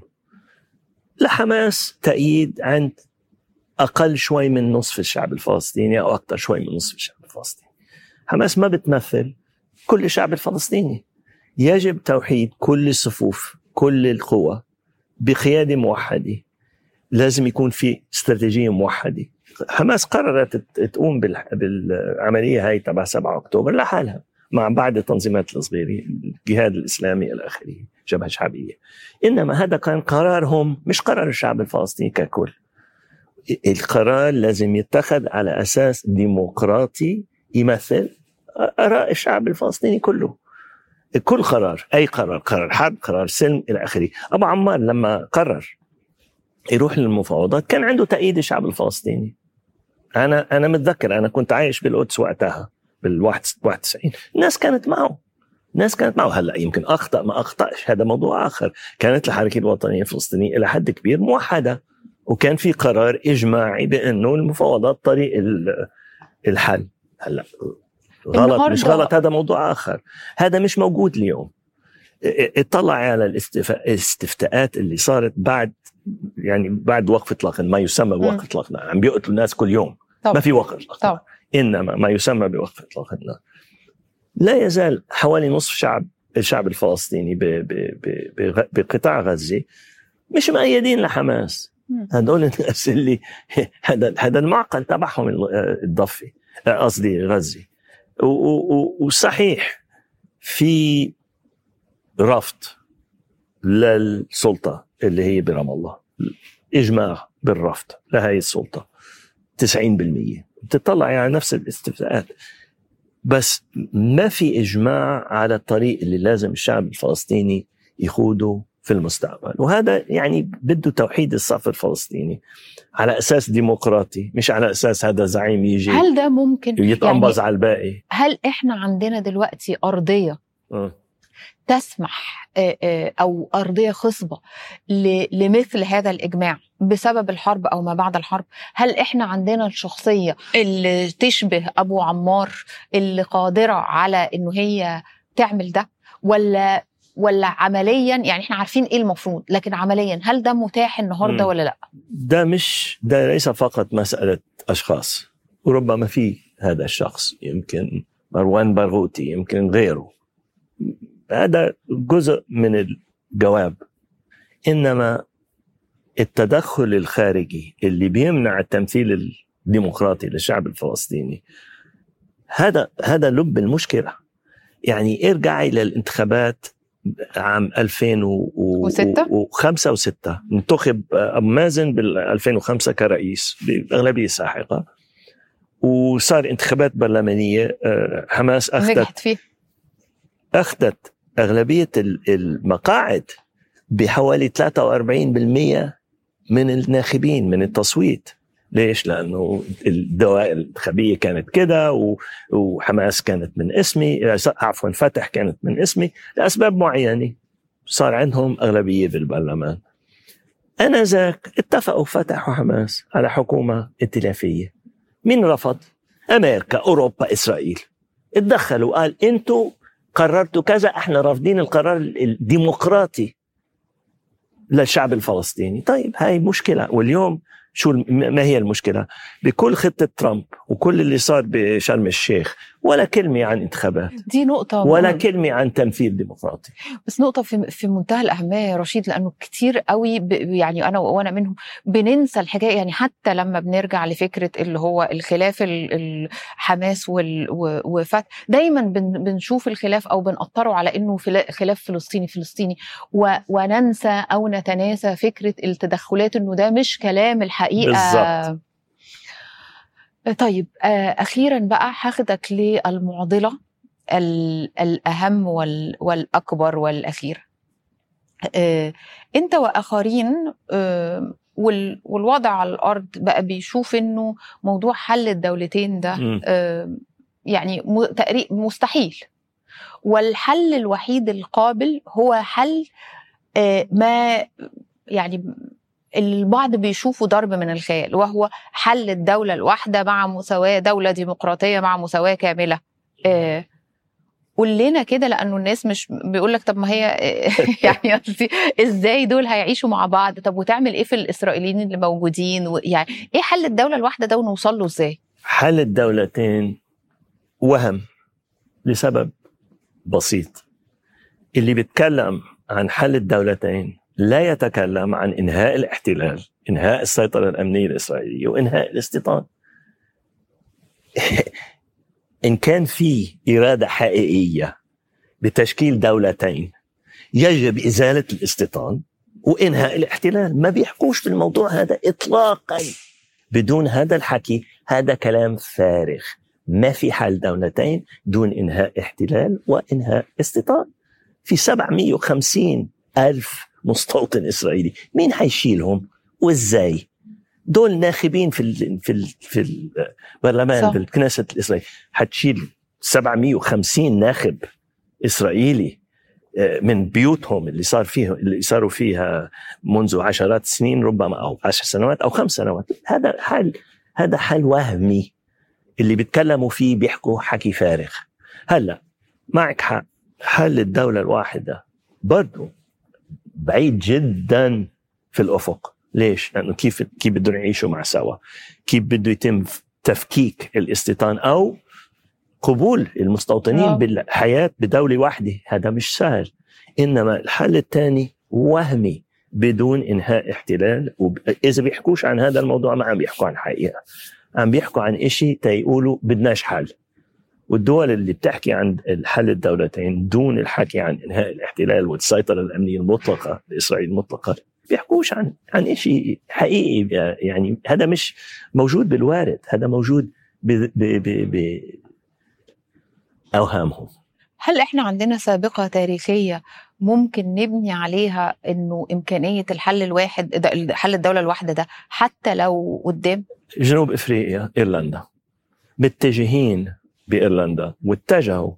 لحماس تأييد عند أقل شوي من نصف الشعب الفلسطيني أو أكثر شوي من نصف الشعب الفلسطيني حماس ما بتمثل كل الشعب الفلسطيني يجب توحيد كل الصفوف كل القوى بقيادة موحدة لازم يكون في استراتيجية موحدة حماس قررت ت- تقوم بالح- بالعملية هاي تبع 7 أكتوبر لحالها مع بعض التنظيمات الصغيرة الجهاد الإسلامي إلى آخره جبهة شعبية إنما هذا كان قرارهم مش قرار الشعب الفلسطيني ككل القرار لازم يتخذ على أساس ديمقراطي يمثل آراء الشعب الفلسطيني كله كل قرار أي قرار قرار حرب قرار سلم إلى آخره أبو عمار لما قرر يروح للمفاوضات كان عنده تأييد الشعب الفلسطيني أنا أنا متذكر أنا كنت عايش بالقدس وقتها بال 91 الناس كانت معه الناس كانت معه هلا يمكن اخطا ما اخطاش هذا موضوع اخر كانت الحركه الوطنيه الفلسطينيه الى حد كبير موحده وكان في قرار اجماعي بانه المفاوضات طريق ال- الحل هلا غلط مش النهاردة- غلط هذا موضوع اخر هذا مش موجود اليوم ا- اطلع على الاستفا- الاستفتاءات اللي صارت بعد يعني بعد وقف اطلاق ما يسمى بوقف اطلاق النار. عم بيقتلوا الناس كل يوم طبعا. ما في وقف اطلاق طبعا. انما ما يسمى بوقف اطلاق النار لا يزال حوالي نصف شعب الشعب الفلسطيني ب- ب- ب- بغ- بقطاع غزه مش مؤيدين لحماس مم. هدول الناس اللي هذا هذا المعقل تبعهم ال- الضفه قصدي غزه و- و- و- وصحيح في رفض للسلطه اللي هي برام الله اجماع بالرفض لهي السلطه 90% بتطلع على نفس الاستفتاءات بس ما في اجماع على الطريق اللي لازم الشعب الفلسطيني يخوضه في المستقبل وهذا يعني بده توحيد الصف الفلسطيني على اساس ديمقراطي مش على اساس هذا زعيم يجي هل ده ممكن يتقنبز يعني على الباقي هل احنا عندنا دلوقتي ارضيه آه. تسمح آه، آه، او ارضيه خصبه ل- لمثل هذا الاجماع بسبب الحرب او ما بعد الحرب هل احنا عندنا الشخصيه اللي تشبه ابو عمار اللي قادره على انه هي تعمل ده ولا ولا عمليا يعني احنا عارفين ايه المفروض لكن عمليا هل ده متاح النهارده مم. ولا لا ده مش ده ليس فقط مسألة أشخاص وربما في هذا الشخص يمكن مروان برغوثي يمكن غيره هذا جزء من الجواب إنما التدخل الخارجي اللي بيمنع التمثيل الديمقراطي للشعب الفلسطيني هذا هذا لب المشكلة يعني ارجع إلى الانتخابات عام 2005 و6 انتخب ابو مازن بال 2005 كرئيس باغلبيه ساحقه وصار انتخابات برلمانيه آه، حماس اخذت نجحت فيه اخذت اغلبيه ال- المقاعد بحوالي 43% من الناخبين من التصويت ليش؟ لانه الدوائر الانتخابيه كانت كده و- وحماس كانت من اسمي عفوا فتح كانت من اسمي لاسباب معينه صار عندهم اغلبيه بالبرلمان. انذاك اتفقوا فتح وحماس على حكومه ائتلافيه. مين رفض؟ امريكا، اوروبا، اسرائيل. اتدخلوا قال انتوا قررتوا كذا احنا رافضين القرار الديمقراطي للشعب الفلسطيني طيب هاي مشكلة واليوم شو الم- ما هي المشكلة بكل خطة ترامب وكل اللي صار بشرم الشيخ ولا كلمة عن انتخابات دي نقطة ولا مهمة. كلمة عن تمثيل ديمقراطي بس نقطة في في منتهى الأهمية يا رشيد لأنه كتير قوي ب- يعني أنا وأنا منهم بننسى الحكاية يعني حتى لما بنرجع لفكرة اللي هو الخلاف ال- الحماس وال- و- وفتح دايما بن- بنشوف الخلاف أو بنقطره على إنه فلا- خلاف فلسطيني فلسطيني و- وننسى أو نتناسى فكرة التدخلات إنه ده مش كلام الحقيقة بالظبط. طيب آه، أخيرا بقى هاخدك للمعضلة ال- الأهم وال- والأكبر والأخير آه، أنت وآخرين آه، وال- والوضع على الأرض بقى بيشوف إنه موضوع حل الدولتين ده مم. آه، يعني م- تقريب مستحيل والحل الوحيد القابل هو حل آه، ما يعني البعض بيشوفوا ضرب من الخيال وهو حل الدولة الواحدة مع مساواة دولة ديمقراطية مع مساواة كاملة آه، قول لنا كده لانه الناس مش بيقول لك طب ما هي يعني قصدي ازاي دول هيعيشوا مع بعض طب وتعمل ايه في الاسرائيليين اللي موجودين و- يعني ايه حل الدوله الواحده ده ونوصل له ازاي حل الدولتين وهم لسبب بسيط اللي بيتكلم عن حل الدولتين لا يتكلم عن انهاء الاحتلال انهاء السيطره الامنيه الاسرائيليه وانهاء الاستيطان ان كان في اراده حقيقيه بتشكيل دولتين يجب ازاله الاستيطان وانهاء الاحتلال ما بيحكوش في الموضوع هذا اطلاقا بدون هذا الحكي هذا كلام فارغ ما في حل دولتين دون انهاء احتلال وانهاء استيطان في 750 الف مستوطن اسرائيلي مين حيشيلهم وازاي دول ناخبين في ال في ال في البرلمان صح. في الكنيست الاسرائيلي حتشيل 750 ناخب اسرائيلي آه، من بيوتهم اللي صار فيها اللي صاروا فيها منذ عشرات السنين ربما او عشر سنوات او خمس سنوات هذا حل هذا حل وهمي اللي بيتكلموا فيه بيحكوا حكي فارغ هلا معك حق حل الدولة الواحدة برضو بعيد جدا في الأفق ليش؟ لأنه كيف كيف بدهم يعيشوا مع سوا كيف بده يتم تفكيك الاستيطان أو قبول المستوطنين آه. بالحياة بدولة واحدة هذا مش سهل إنما الحل الثاني وهمي بدون إنهاء احتلال وإذا بيحكوش عن هذا الموضوع ما عم بيحكوا عن حقيقة عم بيحكوا عن إشي تيقولوا بدناش حل والدول اللي بتحكي عن الحل الدولتين دون الحكي عن انهاء الاحتلال والسيطره الامنيه المطلقه لاسرائيل المطلقه بيحكوش عن عن شيء حقيقي يعني هذا مش موجود بالوارد هذا موجود ب ب ب ب اوهامهم هل احنا عندنا سابقه تاريخيه ممكن نبني عليها انه امكانيه الحل الواحد ده- حل الدوله الواحده ده حتى لو قدام جنوب افريقيا ايرلندا متجهين بايرلندا واتجهوا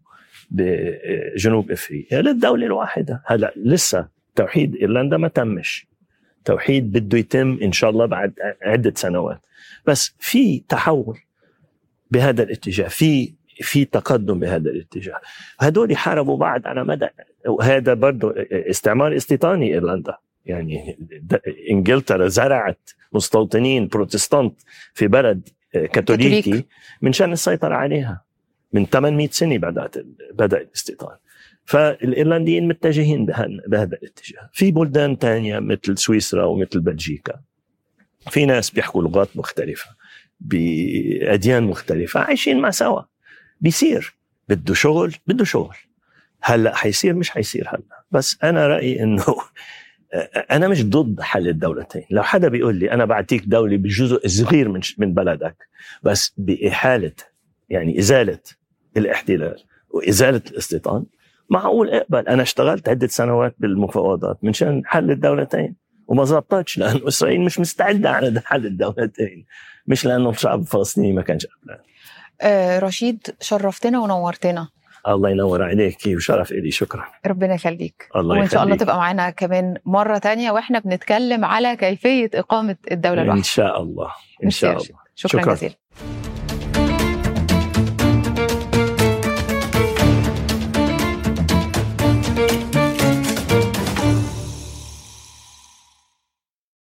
بجنوب افريقيا للدوله الواحده هلا لسه توحيد ايرلندا ما تمش توحيد بده يتم ان شاء الله بعد عده سنوات بس في تحول بهذا الاتجاه في في تقدم بهذا الاتجاه هدول حاربوا بعض على مدى وهذا برضه استعمار استيطاني ايرلندا يعني انجلترا زرعت مستوطنين بروتستانت في بلد كاثوليكي كاثوليك. من شان السيطرة عليها من 800 سنة بدأت بدأ الاستيطان فالايرلنديين متجهين بهن- بهذا الاتجاه في بلدان تانية مثل سويسرا ومثل بلجيكا في ناس بيحكوا لغات مختلفة بأديان مختلفة عايشين مع سوا بيصير بده شغل بده شغل هلا حيصير مش حيصير هلا بس انا رايي انه انا مش ضد حل الدولتين لو حدا بيقول لي انا بعطيك دوله بجزء صغير من من بلدك بس باحاله يعني ازاله الاحتلال وازاله الاستيطان معقول اقبل انا اشتغلت عده سنوات بالمفاوضات من شان حل الدولتين وما زبطتش لانه اسرائيل مش مستعده على حل الدولتين مش لانه الشعب الفلسطيني ما كانش قبلان آه رشيد شرفتنا ونورتنا الله ينور عليكي وشرف إلي شكرا ربنا يخليك الله وان شاء الله يخليك. تبقى معانا كمان مره تانية واحنا بنتكلم على كيفيه اقامه الدوله ان الواحده شاء الله ان ميرسي يا شاء رشيد. الله شكرا, شكراً. جزيلا